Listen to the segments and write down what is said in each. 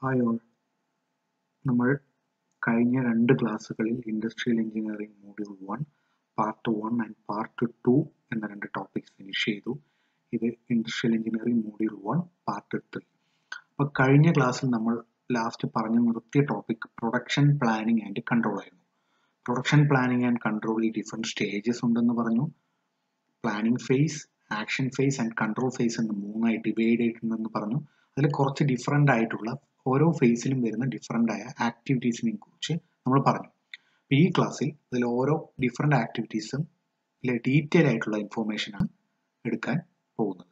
Hi all നമ്മൾ കഴിഞ്ഞ രണ്ട് ക്ലാസ്സുകളിൽ industrial engineering module one part one and part two എന്ന രണ്ട് ടോപ്പിക്സ് ഫിനിഷ് ചെയ്തു ഇത് industrial engineering module one part three അപ്പോൾ കഴിഞ്ഞ ക്ലാസ്സിൽ നമ്മൾ ലാസ്റ്റ് പറഞ്ഞു നിർത്തിയ topic production planning and control ആയിരുന്നു പ്രൊഡക്ഷൻ പ്ലാനിങ് ആൻഡ് കൺട്രോളിൽ ഡിഫറെൻറ്റ് സ്റ്റേജസ് ഉണ്ടെന്ന് പറഞ്ഞു planning phase action phase and control phase എന്ന് മൂന്നായി ഡിവൈഡ് ചെയ്തിട്ടുണ്ടെന്ന് പറഞ്ഞു അതിൽ കുറച്ച് ഡിഫറെൻ്റ് ആയിട്ടുള്ള ഓരോ ഫേസിലും വരുന്ന ഡിഫറെൻ്റ് ആയ ആക്ടിവിറ്റീസിനെ കുറിച്ച് നമ്മൾ പറഞ്ഞു അപ്പോൾ ഈ ക്ലാസ്സിൽ അതിൽ ഓരോ ഡിഫറെൻ്റ് ആക്ടിവിറ്റീസും ഡീറ്റെയിൽ ആയിട്ടുള്ള ഇൻഫോർമേഷനാണ് എടുക്കാൻ പോകുന്നത്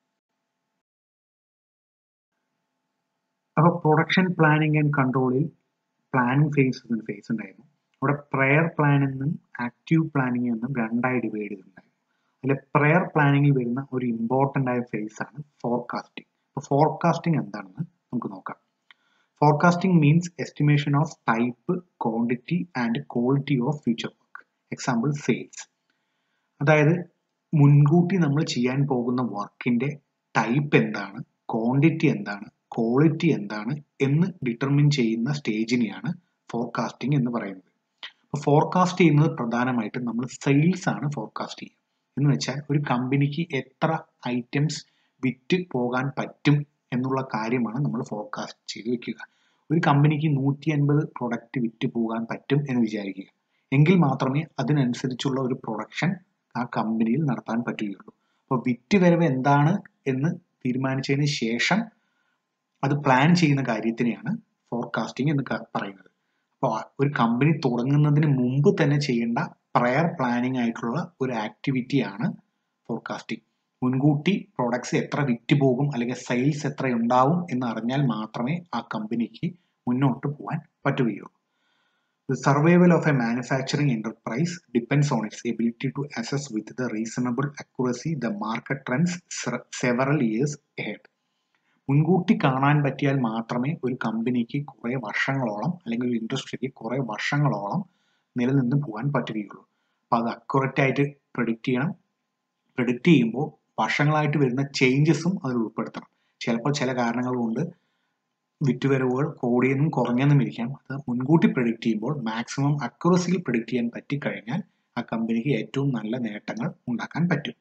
അപ്പോൾ പ്രൊഡക്ഷൻ പ്ലാനിങ് ആൻഡ് കൺട്രോളിൽ പ്ലാനിങ് ഫേസ് എന്നൊരു ഫേസ് ഉണ്ടായിരുന്നു അവിടെ പ്രയർ പ്ലാൻ എന്നും ആക്റ്റീവ് പ്ലാനിങ് എന്നും രണ്ടായി ഡിവൈഡ് ചെയ്തിട്ടുണ്ടായിരുന്നു അതിൽ പ്രയർ പ്ലാനിങ്ങിൽ വരുന്ന ഒരു ഇമ്പോർട്ടൻ്റ് ആയ ഫേസ് ആണ് ഫോർകാസ്റ്റിംഗ് അപ്പോൾ ഫോർകാസ്റ്റിംഗ് എന്താണെന്ന് നമുക്ക് നോക്കാം forecasting means estimation of type quantity and quality of future work example sales അതായത് മുൻകൂട്ടി നമ്മൾ ചെയ്യാൻ പോകുന്ന വർക്കിന്റെ ടൈപ്പ് എന്താണ് ക്വാണ്ടിറ്റി എന്താണ് ക്വാളിറ്റി എന്താണ് എന്ന് ഡിറ്റർമിൻ ചെയ്യുന്ന സ്റ്റേജിനെയാണ് ഫോർകാസ്റ്റിംഗ് എന്ന് പറയുന്നത് അപ്പോൾ ഫോർകാസ്റ്റ് ചെയ്യുന്നത് പ്രധാനമായിട്ടും നമ്മൾ സെയിൽസ് ആണ് ഫോർകാസ്റ്റ് ചെയ്യുക എന്ന് വെച്ചാൽ ഒരു കമ്പനിക്ക് എത്ര ഐറ്റംസ് വിറ്റ് പോകാൻ പറ്റും എന്നുള്ള കാര്യമാണ് നമ്മൾ ഫോർകാസ്റ്റ് ചെയ്ത് വെക്കുക ഒരു കമ്പനിക്ക് നൂറ്റി അൻപത് പ്രൊഡക്റ്റ് വിറ്റ് പോകാൻ പറ്റും എന്ന് വിചാരിക്കുക എങ്കിൽ മാത്രമേ അതിനനുസരിച്ചുള്ള ഒരു പ്രൊഡക്ഷൻ ആ കമ്പനിയിൽ നടത്താൻ പറ്റുകയുള്ളൂ അപ്പോൾ വിറ്റ് വരവ് എന്താണ് എന്ന് തീരുമാനിച്ചതിന് ശേഷം അത് പ്ലാൻ ചെയ്യുന്ന കാര്യത്തിനെയാണ് ഫോർകാസ്റ്റിംഗ് എന്ന് പറയുന്നത് അപ്പോൾ ഒരു കമ്പനി തുടങ്ങുന്നതിന് മുമ്പ് തന്നെ ചെയ്യേണ്ട പ്രയർ പ്ലാനിങ് ആയിട്ടുള്ള ഒരു ആക്ടിവിറ്റിയാണ് ഫോർകാസ്റ്റിംഗ് മുൻകൂട്ടി പ്രോഡക്ട്സ് എത്ര വിറ്റ് പോകും അല്ലെങ്കിൽ സെയിൽസ് എത്ര ഉണ്ടാവും എന്ന് അറിഞ്ഞാൽ മാത്രമേ ആ കമ്പനിക്ക് മുന്നോട്ട് പോകാൻ പറ്റുകയുള്ളൂ The survival of a manufacturing enterprise depends on its ability to assess with the reasonable accuracy the market trends several years ahead. മുൻകൂട്ടി കാണാൻ പറ്റിയാൽ മാത്രമേ ഒരു കമ്പനിക്ക് കുറേ വർഷങ്ങളോളം അല്ലെങ്കിൽ ഒരു ഇൻഡസ്ട്രിക്ക് കുറേ വർഷങ്ങളോളം നിലനിന്ന് പോകാൻ പറ്റുകയുള്ളൂ അപ്പം അത് അക്യുറേറ്റ് ആയിട്ട് പ്രഡിക്റ്റ് ചെയ്യണം പ്രഡിക്റ്റ് ചെയ്യുമ്പോൾ വർഷങ്ങളായിട്ട് വരുന്ന ചേഞ്ചസും അതിൽ ഉൾപ്പെടുത്തണം ചിലപ്പോൾ ചില കാരണങ്ങൾ കൊണ്ട് വിറ്റുവരവുകൾ കൂടിയെന്നും കുറഞ്ഞെന്നും ഇരിക്കാം അത് മുൻകൂട്ടി പ്രഡിക്റ്റ് ചെയ്യുമ്പോൾ മാക്സിമം അക്യുറസിയിൽ പ്രഡിക്റ്റ് ചെയ്യാൻ പറ്റിക്കഴിഞ്ഞാൽ ആ കമ്പനിക്ക് ഏറ്റവും നല്ല നേട്ടങ്ങൾ ഉണ്ടാക്കാൻ പറ്റും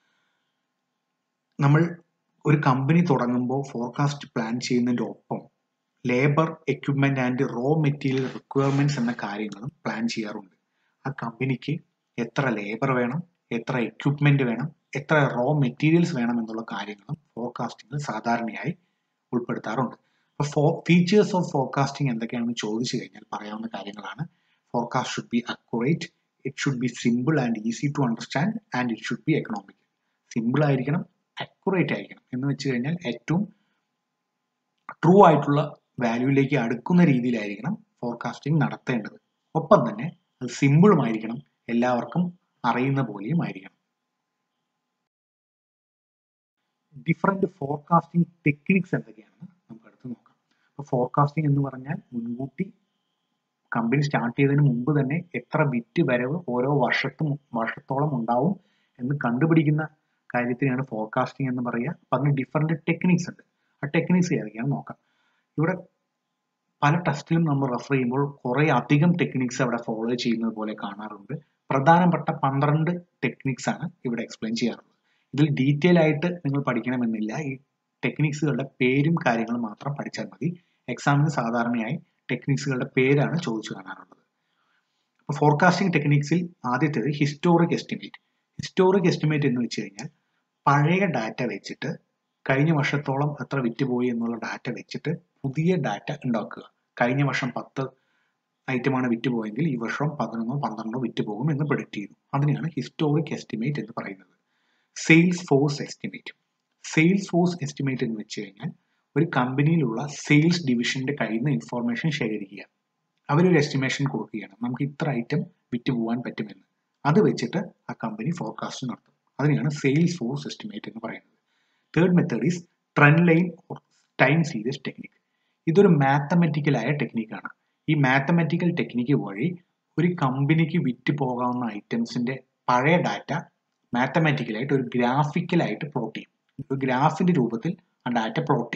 നമ്മൾ ഒരു കമ്പനി തുടങ്ങുമ്പോൾ ഫോർകാസ്റ്റ് പ്ലാൻ ചെയ്യുന്നതിൻ്റെ ഒപ്പം labour equipment and raw material requirements എന്ന കാര്യങ്ങളും പ്ലാൻ ചെയ്യാറുണ്ട് ആ കമ്പനിക്ക് എത്ര ലേബർ വേണം എത്ര എക്യുപ്മെന്റ് വേണം എത്ര റോ മെറ്റീരിയൽസ് വേണം എന്നുള്ള കാര്യങ്ങളും ഫോർകാസ്റ്റിംഗിൽ സാധാരണയായി ഉൾപ്പെടുത്താറുണ്ട് അപ്പോൾ ഫോ ഫീച്ചേഴ്സ് ഓഫ് ഫോർകാസ്റ്റിംഗ് എന്തൊക്കെയാണെന്ന് ചോദിച്ചു കഴിഞ്ഞാൽ പറയാവുന്ന കാര്യങ്ങളാണ് forecast should be accurate it should be simple and easy to understand and it should be economical simple ആയിരിക്കണം അക്യുറേറ്റ് ആയിരിക്കണം എന്ന് വെച്ച് കഴിഞ്ഞാൽ ഏറ്റവും ട്രൂ ആയിട്ടുള്ള വാല്യൂയിലേക്ക് അടുക്കുന്ന രീതിയിലായിരിക്കണം ഫോർകാസ്റ്റിംഗ് നടത്തേണ്ടത് ഒപ്പം തന്നെ അത് സിമ്പിളുമായിരിക്കണം എല്ലാവർക്കും അറിയുന്ന പോലെയും ആയിരിക്കണം ഡിഫറെന്റ് ഫോർകാസ്റ്റിംഗ് ടെക്നിക്സ് എന്തൊക്കെയാണെന്ന് നമുക്ക് അടുത്ത് നോക്കാം അപ്പോൾ ഫോർകാസ്റ്റിംഗ് എന്ന് പറഞ്ഞാൽ മുൻകൂട്ടി കമ്പനി സ്റ്റാർട്ട് ചെയ്തതിന് മുമ്പ് തന്നെ എത്ര വിറ്റ് വരവ് ഓരോ വർഷത്തും വർഷത്തോളം ഉണ്ടാവും എന്ന് കണ്ടുപിടിക്കുന്ന കാര്യത്തിനാണ് ഫോർകാസ്റ്റിംഗ് എന്ന് പറയുക അപ്പം അതിന് ഡിഫറെന്റ് ടെക്നിക്സ് ഉണ്ട് ആ ടെക്നിക്സ് ഏതൊക്കെയാണെന്ന് നോക്കാം ഇവിടെ പല ടെസ്റ്റിലും നമ്മൾ റെഫർ ചെയ്യുമ്പോൾ കുറേ അധികം ടെക്നിക്സ് അവിടെ ഫോളോ ചെയ്യുന്നത് പോലെ കാണാറുണ്ട് പ്രധാനപ്പെട്ട പന്ത്രണ്ട് ടെക്നിക്സ് ആണ് ഇവിടെ എക്സ്പ്ലെയിൻ ചെയ്യാറുള്ളത് ഇതിൽ ഡീറ്റെയിൽ ആയിട്ട് നിങ്ങൾ പഠിക്കണമെന്നില്ല ഈ ടെക്നിക്സുകളുടെ പേരും കാര്യങ്ങളും മാത്രം പഠിച്ചാൽ മതി എക്സാമിന് സാധാരണയായി ടെക്നിക്സുകളുടെ പേരാണ് ചോദിച്ചു കാണാറുള്ളത് അപ്പോൾ ഫോർകാസ്റ്റിംഗ് ടെക്നിക്സിൽ ആദ്യത്തേത് ഹിസ്റ്റോറിക് എസ്റ്റിമേറ്റ് ഹിസ്റ്റോറിക് എസ്റ്റിമേറ്റ് എന്ന് വെച്ച് കഴിഞ്ഞാൽ പഴയ ഡാറ്റ വെച്ചിട്ട് കഴിഞ്ഞ വർഷത്തോളം എത്ര വിറ്റുപോയി എന്നുള്ള ഡാറ്റ വെച്ചിട്ട് പുതിയ ഡാറ്റ ഉണ്ടാക്കുക കഴിഞ്ഞ വർഷം പത്ത് ഐറ്റമാണ് വിറ്റുപോയെങ്കിൽ ഈ വർഷം പതിനൊന്നോ പന്ത്രണ്ടോ വിറ്റുപോകും എന്ന് പ്രൊഡിക്റ്റ് ചെയ്യുന്നു അതിനെയാണ് ഹിസ്റ്റോറിക് എസ്റ്റിമേറ്റ് എന്ന് പറയുന്നത് sales force estimate sales force estimate എന്ന് വെച്ച് കഴിഞ്ഞാൽ ഒരു കമ്പനിയിലുള്ള സെയിൽസ് ഡിവിഷന്റെ കയ്യിൽ നിന്ന് ഇൻഫോർമേഷൻ ശേഖരിക്കുക അവരൊരു എസ്റ്റിമേഷൻ കൊടുക്കുകയാണ് നമുക്ക് ഇത്ര ഐറ്റം വിറ്റ് പോകാൻ പറ്റുമെന്ന് അത് വെച്ചിട്ട് ആ കമ്പനി ഫോർകാസ്റ്റ് നടത്തും അതിനെയാണ് സെയിൽസ് ഫോഴ്സ് എസ്റ്റിമേറ്റ് എന്ന് പറയുന്നത് third method is trend line or time series technique ഇതൊരു മാത്തമെറ്റിക്കലായ ടെക്നിക്കാണ് ഈ മാത്തമെറ്റിക്കൽ ടെക്നിക്ക് വഴി ഒരു കമ്പനിക്ക് വിറ്റ് പോകാവുന്ന ഐറ്റംസിന്റെ പഴയ ഡാറ്റ മാത്തമാറ്റിക്കലായിട്ട് ഒരു ഗ്രാഫിക്കലായിട്ട് പ്ലോട്ട് ചെയ്യും ഒരു ഗ്രാഫിന്റെ രൂപത്തിൽ ആ ഡാറ്റ പ്ലോട്ട് ചെയ്യും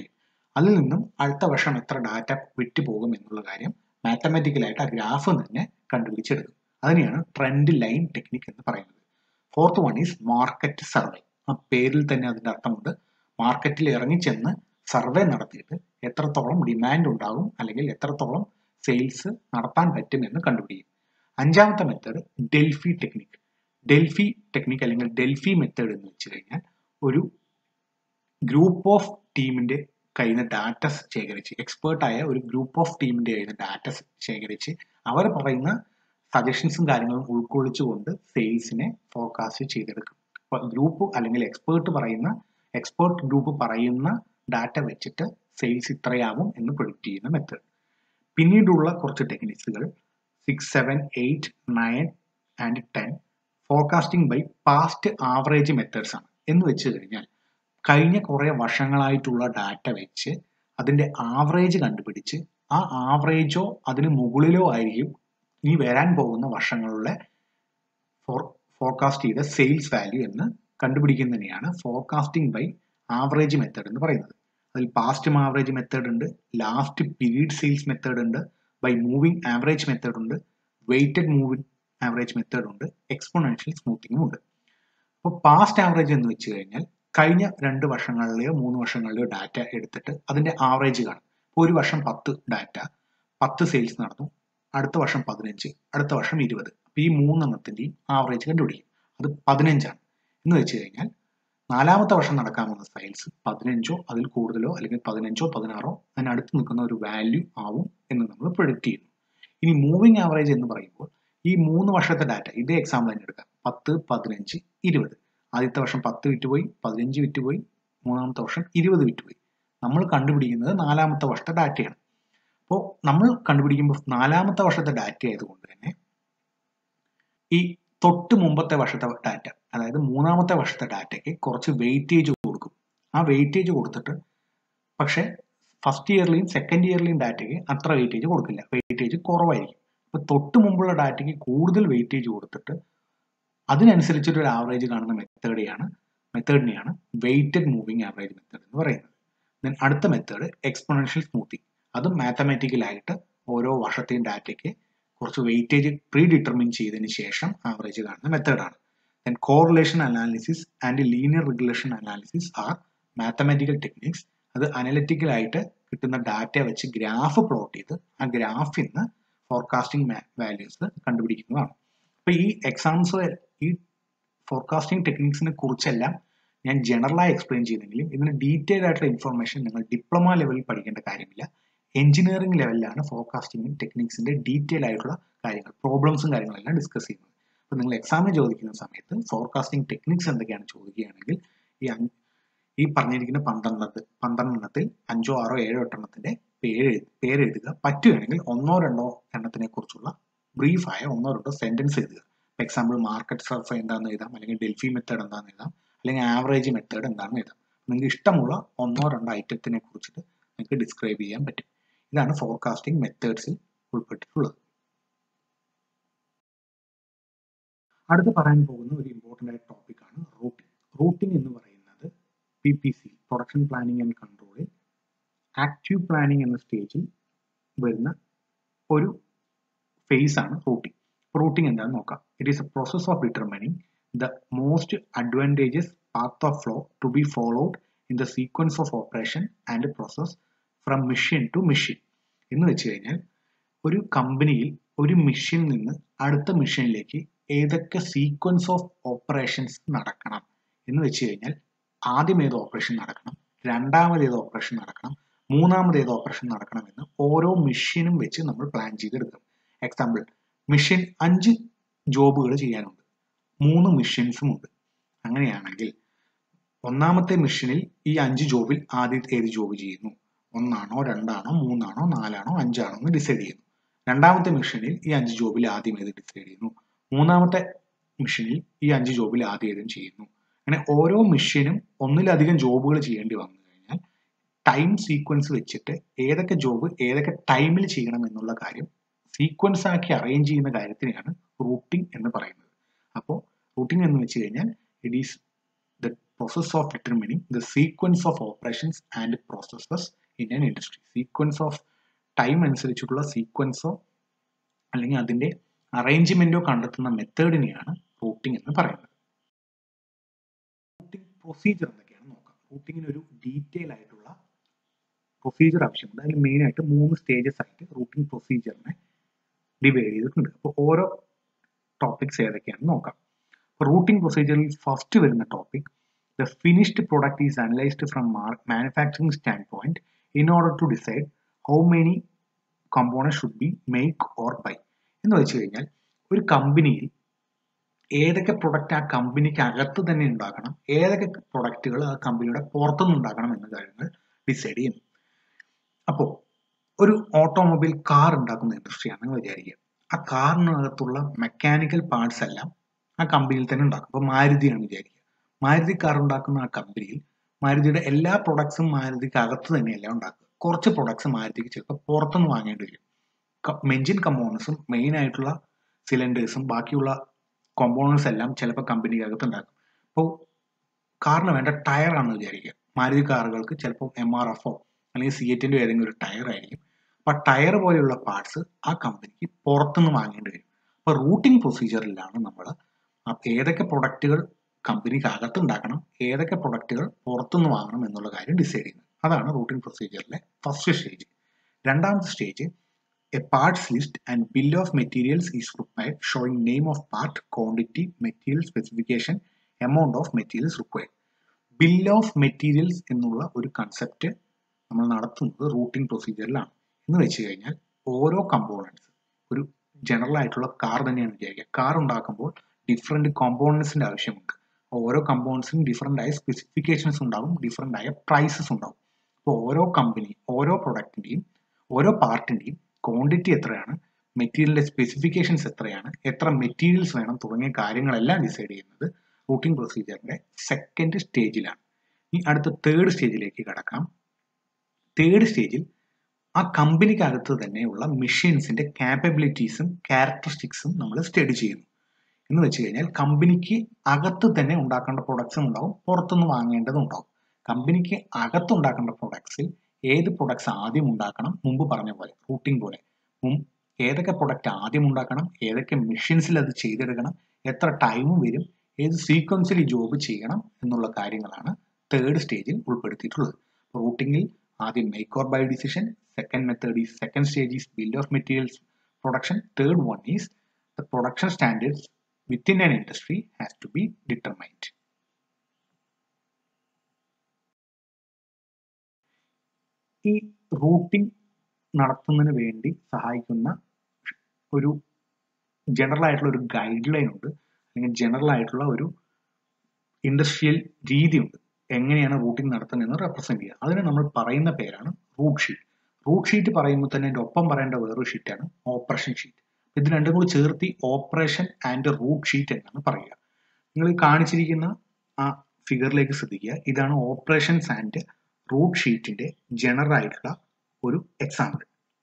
അതിൽ നിന്നും അടുത്ത വർഷം എത്ര ഡാറ്റ വിറ്റുപോകും എന്നുള്ള കാര്യം മാത്തമാറ്റിക്കലായിട്ട് ആ ഗ്രാഫ് തന്നെ കണ്ടുപിടിച്ചെടുക്കും അതിനെയാണ് ട്രെൻഡ് ലൈൻ ടെക്നിക് എന്ന് പറയുന്നത് fourth one is market survey ആ പേരിൽ തന്നെ അതിൻ്റെ അർത്ഥമുണ്ട് മാർക്കറ്റിൽ ഇറങ്ങിച്ചെന്ന് സർവേ നടത്തിയിട്ട് എത്രത്തോളം ഡിമാൻഡ് ഉണ്ടാകും അല്ലെങ്കിൽ എത്രത്തോളം സെയിൽസ് നടത്താൻ പറ്റും എന്ന് കണ്ടുപിടിക്കും അഞ്ചാമത്തെ method Delphi technique Delphi technique അല്ലെങ്കിൽ ഡെൽഫി മെത്തേഡ് എന്ന് വെച്ച് കഴിഞ്ഞാൽ ഒരു ഗ്രൂപ്പ് ഓഫ് ടീമിന്റെ കയ്യിൽ നിന്ന് ഡാറ്റ ശേഖരിച്ച് എക്സ്പേർട്ടായ ഒരു ഗ്രൂപ്പ് ഓഫ് ടീമിന്റെ കയ്യിൽ നിന്ന് ഡാറ്റ ശേഖരിച്ച് അവർ പറയുന്ന സജഷൻസും കാര്യങ്ങളും ഉൾക്കൊള്ളിച്ചുകൊണ്ട് സെയിൽസിനെ ഫോർകാസ്റ്റ് ചെയ്തെടുക്കും ഗ്രൂപ്പ് അല്ലെങ്കിൽ എക്സ്പേർട്ട് പറയുന്ന എക്സ്പേർട്ട് ഗ്രൂപ്പ് പറയുന്ന ഡാറ്റ വെച്ചിട്ട് സെയിൽസ് ഇത്രയാവും എന്ന് പ്രൊഡിക്റ്റ് ചെയ്യുന്ന മെത്തേഡ് പിന്നീടുള്ള കുറച്ച് ടെക്നിക്സുകൾ six seven eight nine and ten forecasting by past average methods ആണ് എന്ന് വെച്ച് കഴിഞ്ഞാൽ കഴിഞ്ഞ കുറേ വർഷങ്ങളായിട്ടുള്ള ഡാറ്റ വെച്ച് അതിന്റെ ആവറേജ് കണ്ടുപിടിച്ച് ആ ആവറേജോ അതിന് മുകളിലോ ആയിരിക്കും ഇനി വരാൻ പോകുന്ന വർഷങ്ങളിലെ ഫോർ ഫോർകാസ്റ്റ് ചെയ്ത സെയിൽസ് വാല്യൂ എന്ന് കണ്ടുപിടിക്കുന്നതിനെയാണ് ഫോർകാസ്റ്റിംഗ് ബൈ ആവറേജ് മെത്തേഡ് എന്ന് പറയുന്നത് അതിൽ പാസ്റ്റ് ആവറേജ് മെത്തേഡ് ഉണ്ട് ലാസ്റ്റ് പീരീഡ് സെയിൽസ് മെത്തേഡ് ഉണ്ട് ബൈ മൂവിംഗ് ആവറേജ് മെത്തേഡ് ഉണ്ട് വെയ്റ്റഡ് മൂവിംഗ് ആവറേജ് മെത്തേഡ് ഉണ്ട് എക്സ്പോണൻഷ്യൽ സ്മൂത്തിങ്ങും ഉണ്ട് അപ്പോൾ പാസ്റ്റ് ആവറേജ് എന്ന് വെച്ച് കഴിഞ്ഞാൽ കഴിഞ്ഞ രണ്ട് വർഷങ്ങളിലെയോ മൂന്ന് വർഷങ്ങളിലെയോ ഡാറ്റ എടുത്തിട്ട് അതിന്റെ ആവറേജ് കാണും ഇപ്പോൾ ഒരു വർഷം പത്ത് ഡാറ്റ പത്ത് സെയിൽസ് നടന്നു അടുത്ത വർഷം പതിനഞ്ച് അടുത്ത വർഷം ഇരുപത് അപ്പോൾ ഈ മൂന്നെണ്ണത്തിൻ്റെയും ആവറേജ് കണ്ടുപിടിക്കും അത് പതിനഞ്ചാണ് എന്ന് വെച്ച് കഴിഞ്ഞാൽ നാലാമത്തെ വർഷം നടക്കാൻ പോകുന്ന സെയിൽസ് പതിനഞ്ചോ അതിൽ കൂടുതലോ അല്ലെങ്കിൽ പതിനഞ്ചോ പതിനാറോ അതിനടുത്ത് നിൽക്കുന്ന ഒരു വാല്യൂ ആവും എന്ന് നമ്മൾ പ്രൊഡിക്റ്റ് ചെയ്യുന്നു ഇനി മൂവിങ് ആവറേജ് എന്ന് പറയുമ്പോൾ ഈ മൂന്ന് വർഷത്തെ ഡാറ്റ ഇതേ എക്സാമ്പിൾ തന്നെ എടുക്കാം പത്ത് പതിനഞ്ച് ഇരുപത് ആദ്യത്തെ വർഷം പത്ത് വിറ്റുപോയി പതിനഞ്ച് വിറ്റുപോയി മൂന്നാമത്തെ വർഷം ഇരുപത് വിറ്റുപോയി നമ്മൾ കണ്ടുപിടിക്കുന്നത് നാലാമത്തെ വർഷത്തെ ഡാറ്റയാണ് അപ്പോൾ നമ്മൾ കണ്ടുപിടിക്കുമ്പോൾ നാലാമത്തെ വർഷത്തെ ഡാറ്റ ആയതുകൊണ്ട് തന്നെ ഈ തൊട്ട് മുമ്പത്തെ വർഷത്തെ ഡാറ്റ അതായത് മൂന്നാമത്തെ വർഷത്തെ ഡാറ്റയ്ക്ക് കുറച്ച് വെയിറ്റേജ് കൊടുക്കും ആ വെയിറ്റേജ് കൊടുത്തിട്ട് പക്ഷേ ഫസ്റ്റ് ഇയർലെയും സെക്കൻഡ് ഇയർലെയും ഡാറ്റയ്ക്ക് അത്ര വെയിറ്റേജ് കൊടുക്കില്ല വെയിറ്റേജ് കുറവായിരിക്കും അപ്പോൾ തൊട്ട് മുമ്പുള്ള ഡാറ്റയ്ക്ക് കൂടുതൽ വെയിറ്റേജ് കൊടുത്തിട്ട് അതിനനുസരിച്ചൊരു ആവറേജ് കാണുന്ന മെത്തേഡിയാണ് മെത്തേഡിനെയാണ് വെയിറ്റഡ് മൂവിങ് ആവറേജ് മെത്തേഡ് എന്ന് പറയുന്നത് ദെൻ അടുത്ത മെത്തേഡ് എക്സ്പൊണൻഷ്യൽ സ്മൂത്തിങ് അതും മാത്തമാറ്റിക്കലായിട്ട് ഓരോ വർഷത്തെയും ഡാറ്റയ്ക്ക് കുറച്ച് വെയിറ്റേജ് പ്രീ ഡിറ്റർമിൻ ചെയ്തതിന് ശേഷം ആവറേജ് കാണുന്ന മെത്തേഡാണ് then correlation analysis and linear regulation analysis are mathematical techniques അത് അനലിറ്റിക്കലായിട്ട് കിട്ടുന്ന ഡാറ്റ വെച്ച് ഗ്രാഫ് പ്ലോട്ട് ചെയ്ത് ആ ഗ്രാഫിൽ നിന്ന് ഫോർകാസ്റ്റിംഗ് വാല്യൂസ് കണ്ടുപിടിക്കുന്നതാണ് അപ്പോൾ ഈ എക്സാംസ് ഈ ഫോർകാസ്റ്റിംഗ് ടെക്നിക്സിനെ കുറിച്ചെല്ലാം ഞാൻ ജനറലായി എക്സ്പ്ലെയിൻ ചെയ്തെങ്കിലും ഇതിന് ഡീറ്റെയിൽ ആയിട്ടുള്ള ഇൻഫർമേഷൻ നിങ്ങൾ ഡിപ്ലോമ ലെവലിൽ പഠിക്കേണ്ട കാര്യമില്ല എഞ്ചിനീയറിംഗ് ലെവലിലാണ് ഫോർകാസ്റ്റിംഗ് ടെക്നിക്സിന്റെ ഡീറ്റെയിൽ ആയിട്ടുള്ള കാര്യങ്ങൾ പ്രോബ്ലംസും കാര്യങ്ങളെല്ലാം ഡിസ്കസ് ചെയ്യുന്നത് അപ്പോൾ നിങ്ങൾ എക്സാമിന് ചോദിക്കുന്ന സമയത്ത് ഫോർകാസ്റ്റിംഗ് ടെക്നിക്സ് എന്തൊക്കെയാണ് ചോദിക്കുകയാണെങ്കിൽ ഈ ഈ പറഞ്ഞിരിക്കുന്ന പന്ത്രണ്ടത്ത് പന്ത്രണ്ടെണ്ണത്തിൽ അഞ്ചോ ആറോ ഏഴോ എട്ടെണ്ണത്തിന്റെ പേര് പേരെഴുതുക പറ്റുകയാണെങ്കിൽ ഒന്നോ രണ്ടോ എണ്ണത്തിനെ കുറിച്ചുള്ള ബ്രീഫായ ഒന്നോ രണ്ടോ സെന്റൻസ് എഴുതുക എക്സാമ്പിൾ മാർക്കറ്റ് സർഫ് എന്താണെന്ന് എഴുതാം അല്ലെങ്കിൽ ഡെൽഫി മെത്തേഡ് എന്താണെന്ന് എഴുതാം അല്ലെങ്കിൽ ആവറേജ് മെത്തേഡ് എന്താണെന്ന് എഴുതാം നിങ്ങൾക്ക് ഇഷ്ടമുള്ള ഒന്നോ രണ്ടോ ഐറ്റത്തിനെ കുറിച്ചിട്ട് നിങ്ങൾക്ക് ഡിസ്ക്രൈബ് ചെയ്യാൻ പറ്റും ഇതാണ് ഫോർകാസ്റ്റിംഗ് മെത്തേഡ്സിൽ ഉൾപ്പെട്ടിട്ടുള്ളത് അടുത്ത് പറയാൻ പോകുന്ന ഒരു ഇമ്പോർട്ടൻ്റ് ആയ ടോപ്പിക്കാണ് റൂട്ടിംഗ് റൂട്ടിംഗ് എന്ന് പറയുന്നത് P P C production planning and കൺട്രോളിൽ ആക്റ്റീവ് പ്ലാനിങ് എന്ന സ്റ്റേജിൽ വരുന്ന ഒരു ഫേസ് ആണ് റൂട്ടിംഗ് റൂട്ടിംഗ് എന്താണെന്ന് നോക്കാം it is a process of determining the most advantages path of flow to be followed in the sequence of operation and process from machine to machine എന്ന് വെച്ച് കഴിഞ്ഞാൽ ഒരു കമ്പനിയിൽ ഒരു മെഷീനിൽ നിന്ന് അടുത്ത മെഷീനിലേക്ക് ഏതൊക്കെ സീക്വൻസ് ഓഫ് ഓപ്പറേഷൻസ് നടക്കണം എന്ന് വെച്ച് കഴിഞ്ഞാൽ ആദ്യം ഏത് ഓപ്പറേഷൻ നടക്കണം രണ്ടാമത് ഏത് ഓപ്പറേഷൻ നടക്കണം മൂന്നാമത് ഏത് ഓപ്പറേഷൻ നടക്കണം എന്ന് ഓരോ മെഷീനും വെച്ച് നമ്മൾ പ്ലാൻ ചെയ്തെടുക്കും എക്സാമ്പിൾ മെഷീൻ അഞ്ച് ജോബുകൾ ചെയ്യാനുണ്ട് മൂന്ന് മെഷീൻസും ഉണ്ട് അങ്ങനെയാണെങ്കിൽ ഒന്നാമത്തെ മെഷീനിൽ ഈ അഞ്ച് ജോബിൽ ആദ്യത്തെ ഏത് ജോബ് ചെയ്യുന്നു ഒന്നാണോ രണ്ടാണോ മൂന്നാണോ നാലാണോ അഞ്ചാണോ എന്ന് ഡിസൈഡ് ചെയ്യുന്നു രണ്ടാമത്തെ മെഷീനിൽ ഈ അഞ്ച് ജോബിൽ ആദ്യം ഏത് ഡിസൈഡ് ചെയ്യുന്നു മൂന്നാമത്തെ മെഷീനിൽ ഈ അഞ്ച് ജോബിൽ ആദ്യം ഏതും ചെയ്യുന്നു അങ്ങനെ ഓരോ മെഷീനും ഒന്നിലധികം ജോബുകൾ ചെയ്യേണ്ടി വന്നു കഴിഞ്ഞാൽ ടൈം സീക്വൻസ് വെച്ചിട്ട് ഏതൊക്കെ ജോബ് ഏതൊക്കെ ടൈമിൽ ചെയ്യണം എന്നുള്ള കാര്യം സീക്വൻസ് ആക്കി അറേഞ്ച് ചെയ്യുന്ന കാര്യത്തിനെയാണ് റൂട്ടിംഗ് എന്ന് പറയുന്നത് അപ്പോൾ റൂട്ടിംഗ് എന്ന് വെച്ച് കഴിഞ്ഞാൽ it is the process of determining the sequence of operations and processes in an industry sequence of time അനുസരിച്ചിട്ടുള്ള സീക്വൻസോ അല്ലെങ്കിൽ അതിന്റെ അറേഞ്ച്മെന്റോ കണ്ടെത്തുന്ന മെത്തേഡിനെയാണ് റൂട്ടിംഗ് എന്ന് പറയുന്നത് റൂട്ടിംഗ് പ്രൊസീജിയർ എന്തൊക്കെയാണ് നോക്കാം റൂട്ടിങ്ങിന് ഒരു ഡീറ്റെയിൽ ആയിട്ടുള്ള പ്രൊസീജിയർ ആവശ്യമുണ്ട് അതിൽ മെയിൻ ആയിട്ട് മൂന്ന് സ്റ്റേജസ് ആയിട്ട് റൂട്ടിംഗ് പ്രൊസീജിയറിനെ ഡിവൈഡ് ചെയ്തിട്ടുണ്ട് അപ്പോൾ ഓരോ ടോപ്പിക്സ് ഏതൊക്കെയാണെന്ന് നോക്കാം റൂട്ടിംഗ് പ്രൊസീജിയറിൽ ഫസ്റ്റ് വരുന്ന topic the finished product is analysed from manufacturing stand point in order to decide how many component should be make or buy എന്ന് വെച്ച് കഴിഞ്ഞാൽ ഒരു കമ്പനിയിൽ ഏതൊക്കെ പ്രൊഡക്റ്റ് ആ കമ്പനിക്ക് അകത്ത് തന്നെ ഉണ്ടാക്കണം ഏതൊക്കെ പ്രൊഡക്റ്റുകൾ ആ കമ്പനിയുടെ പുറത്തുനിന്ന് ഉണ്ടാക്കണം എന്ന കാര്യങ്ങൾ ഡിസൈഡ് ചെയ്യുന്നു അപ്പോൾ ഒരു ഓട്ടോമൊബൈൽ കാർ ഉണ്ടാക്കുന്ന ഇൻഡസ്ട്രിയാണെന്ന് വിചാരിക്കുക ആ കാറിനകത്തുള്ള മെക്കാനിക്കൽ പാർട്സ് എല്ലാം ആ കമ്പനിയിൽ തന്നെ ഉണ്ടാക്കും അപ്പോൾ മാരുതിയാണ് വിചാരിക്കുക മാരുതി കാർ ഉണ്ടാക്കുന്ന ആ കമ്പനിയിൽ മാരുതിയുടെ എല്ലാ പ്രൊഡക്ട്സും മാരുതിക്ക് അകത്ത് തന്നെയല്ല ഉണ്ടാക്കുക കുറച്ച് പ്രൊഡക്ട്സ് മാരുതിക്ക് ചിലപ്പോൾ പുറത്തുനിന്ന് വാങ്ങേണ്ടി വരും മെഞ്ചിൻ കമ്പോണൻസും മെയിൻ ആയിട്ടുള്ള സിലിണ്ടേഴ്സും ബാക്കിയുള്ള കോമ്പോണൻസ് എല്ലാം ചിലപ്പോൾ കമ്പനിക്ക് അകത്ത് ഉണ്ടാക്കും അപ്പോൾ കാറിന് വേണ്ട ടയർ ആണെന്ന് വിചാരിക്കുക മാരുതി കാറുകൾക്ക് ചിലപ്പോൾ എം ആർ എഫോ അല്ലെങ്കിൽ സി എറ്റിൻ്റെ ഏതെങ്കിലും ഒരു ടയർ ആയിരിക്കും അപ്പോൾ ടയർ പോലെയുള്ള പാർട്സ് ആ കമ്പനിക്ക് പുറത്തുനിന്ന് വാങ്ങേണ്ടി വരും അപ്പോൾ റൂട്ടിംഗ് പ്രൊസീജിയറിലാണ് നമ്മൾ ഏതൊക്കെ പ്രൊഡക്റ്റുകൾ കമ്പനിക്ക് അകത്ത് ഉണ്ടാക്കണം ഏതൊക്കെ പ്രൊഡക്റ്റുകൾ പുറത്തുനിന്ന് വാങ്ങണം എന്നുള്ള കാര്യം ഡിസൈഡ് ചെയ്യുന്നത് അതാണ് റൂട്ടിംഗ് പ്രൊസീജിയറിലെ ഫസ്റ്റ് സ്റ്റേജ് രണ്ടാമത്തെ stage a parts list and bill of materials is required showing name of part quantity material specification amount of materials required bill of materials എന്നുള്ള ഒരു കൺസെപ്റ്റ് നമ്മൾ നടത്തുന്നത് റൂട്ടിംഗ് പ്രൊസീജിയറിലാണ് എന്ന് വെച്ച് കഴിഞ്ഞാൽ ഓരോ കമ്പോണൻസ് ഒരു ജനറൽ ആയിട്ടുള്ള കാർ തന്നെയാണ് വിചാരിക്കുക കാർ ഉണ്ടാക്കുമ്പോൾ ഡിഫറെൻറ്റ് കോമ്പോണൻസിൻ്റെ ആവശ്യമുണ്ട് ഓരോ കമ്പോണൻസിനും ഡിഫറെൻ്റ് ആയ സ്പെസിഫിക്കേഷൻസ് ഉണ്ടാവും ഡിഫറെൻ്റ് ആയ പ്രൈസസ് ഉണ്ടാവും അപ്പോൾ ഓരോ കമ്പനി ഓരോ പ്രൊഡക്റ്റിൻ്റെയും ഓരോ പാർട്ടിൻ്റെയും ക്വാണ്ടിറ്റി എത്രയാണ് മെറ്റീരിയലിൻ്റെ സ്പെസിഫിക്കേഷൻസ് എത്രയാണ് എത്ര മെറ്റീരിയൽസ് വേണം തുടങ്ങിയ കാര്യങ്ങളെല്ലാം ഡിസൈഡ് ചെയ്യുന്നത് റൂട്ടിംഗ് പ്രൊസീജിയറിൻ്റെ സെക്കൻഡ് സ്റ്റേജിലാണ് ഇനി അടുത്ത തേർഡ് സ്റ്റേജിലേക്ക് കടക്കാം തേർഡ് സ്റ്റേജിൽ ആ കമ്പനിക്കകത്ത് തന്നെയുള്ള മെഷീൻസിന്റെ കാപ്പബിലിറ്റീസും ക്യാരക്ടറിസ്റ്റിക്സും നമ്മൾ സ്റ്റഡി ചെയ്യുന്നു എന്ന് വെച്ച് കഴിഞ്ഞാൽ കമ്പനിക്ക് അകത്ത് തന്നെ ഉണ്ടാക്കേണ്ട പ്രൊഡക്ട്സും ഉണ്ടാവും പുറത്തുനിന്ന് വാങ്ങേണ്ടതും ഉണ്ടാവും കമ്പനിക്ക് അകത്ത് ഉണ്ടാക്കേണ്ട പ്രൊഡക്ട്സിൽ ഏത് പ്രൊഡക്ട്സ് ആദ്യം ഉണ്ടാക്കണം മുമ്പ് പറഞ്ഞ പോലെ റൂട്ടിംഗ് പോലെ ഏതൊക്കെ പ്രൊഡക്റ്റ് ആദ്യം ഉണ്ടാക്കണം ഏതൊക്കെ മെഷീൻസിൽ അത് ചെയ്തെടുക്കണം എത്ര ടൈം വരും ഏത് സീക്വൻസിൽ ഈ ജോബ് ചെയ്യണം എന്നുള്ള കാര്യങ്ങളാണ് തേർഡ് സ്റ്റേജിൽ ഉൾപ്പെടുത്തിയിട്ടുള്ളത് റൂട്ടിങ്ങിൽ ആദ്യം make or buy decision second method is second stage is bill of materials production third one is the production standards within an industry has to be determined ഈ റൂട്ടിംഗ് നടത്തുന്നതിന് വേണ്ടി സഹായിക്കുന്ന ഒരു ജനറൽ ആയിട്ടുള്ള ഒരു ഗൈഡ് ലൈൻ ഉണ്ട് അല്ലെങ്കിൽ general ആയിട്ടുള്ള ഒരു ഇൻഡസ്ട്രിയൽ രീതിയുണ്ട് എങ്ങനെയാണ് റൂട്ടിംഗ് നടത്തുന്നതെന്ന് റെപ്രസെന്റ് ചെയ്യുക അതിന് നമ്മൾ പറയുന്ന പേരാണ് റൂട്ട് ഷീറ്റ് റൂട്ട് ഷീറ്റ് പറയുമ്പോൾ തന്നെ എൻ്റെ ഒപ്പം പറയേണ്ട വേറൊരു ഷീറ്റാണ് ഓപ്പറേഷൻ ഷീറ്റ് ഇത് രണ്ടും കൂടി ചേർത്തി ഓപ്പറേഷൻ ആൻഡ് റൂട്ട് ഷീറ്റ് എന്നാണ് പറയുക നിങ്ങൾ കാണിച്ചിരിക്കുന്ന ആ ഫിഗറിലേക്ക് ശ്രദ്ധിക്കുക ഇതാണ് ഓപ്പറേഷൻസ് ആൻഡ് റൂട്ട് ഷീറ്റിന്റെ ജനറൽ ആയിട്ടുള്ള ഒരു എക്സാമ്പിൾ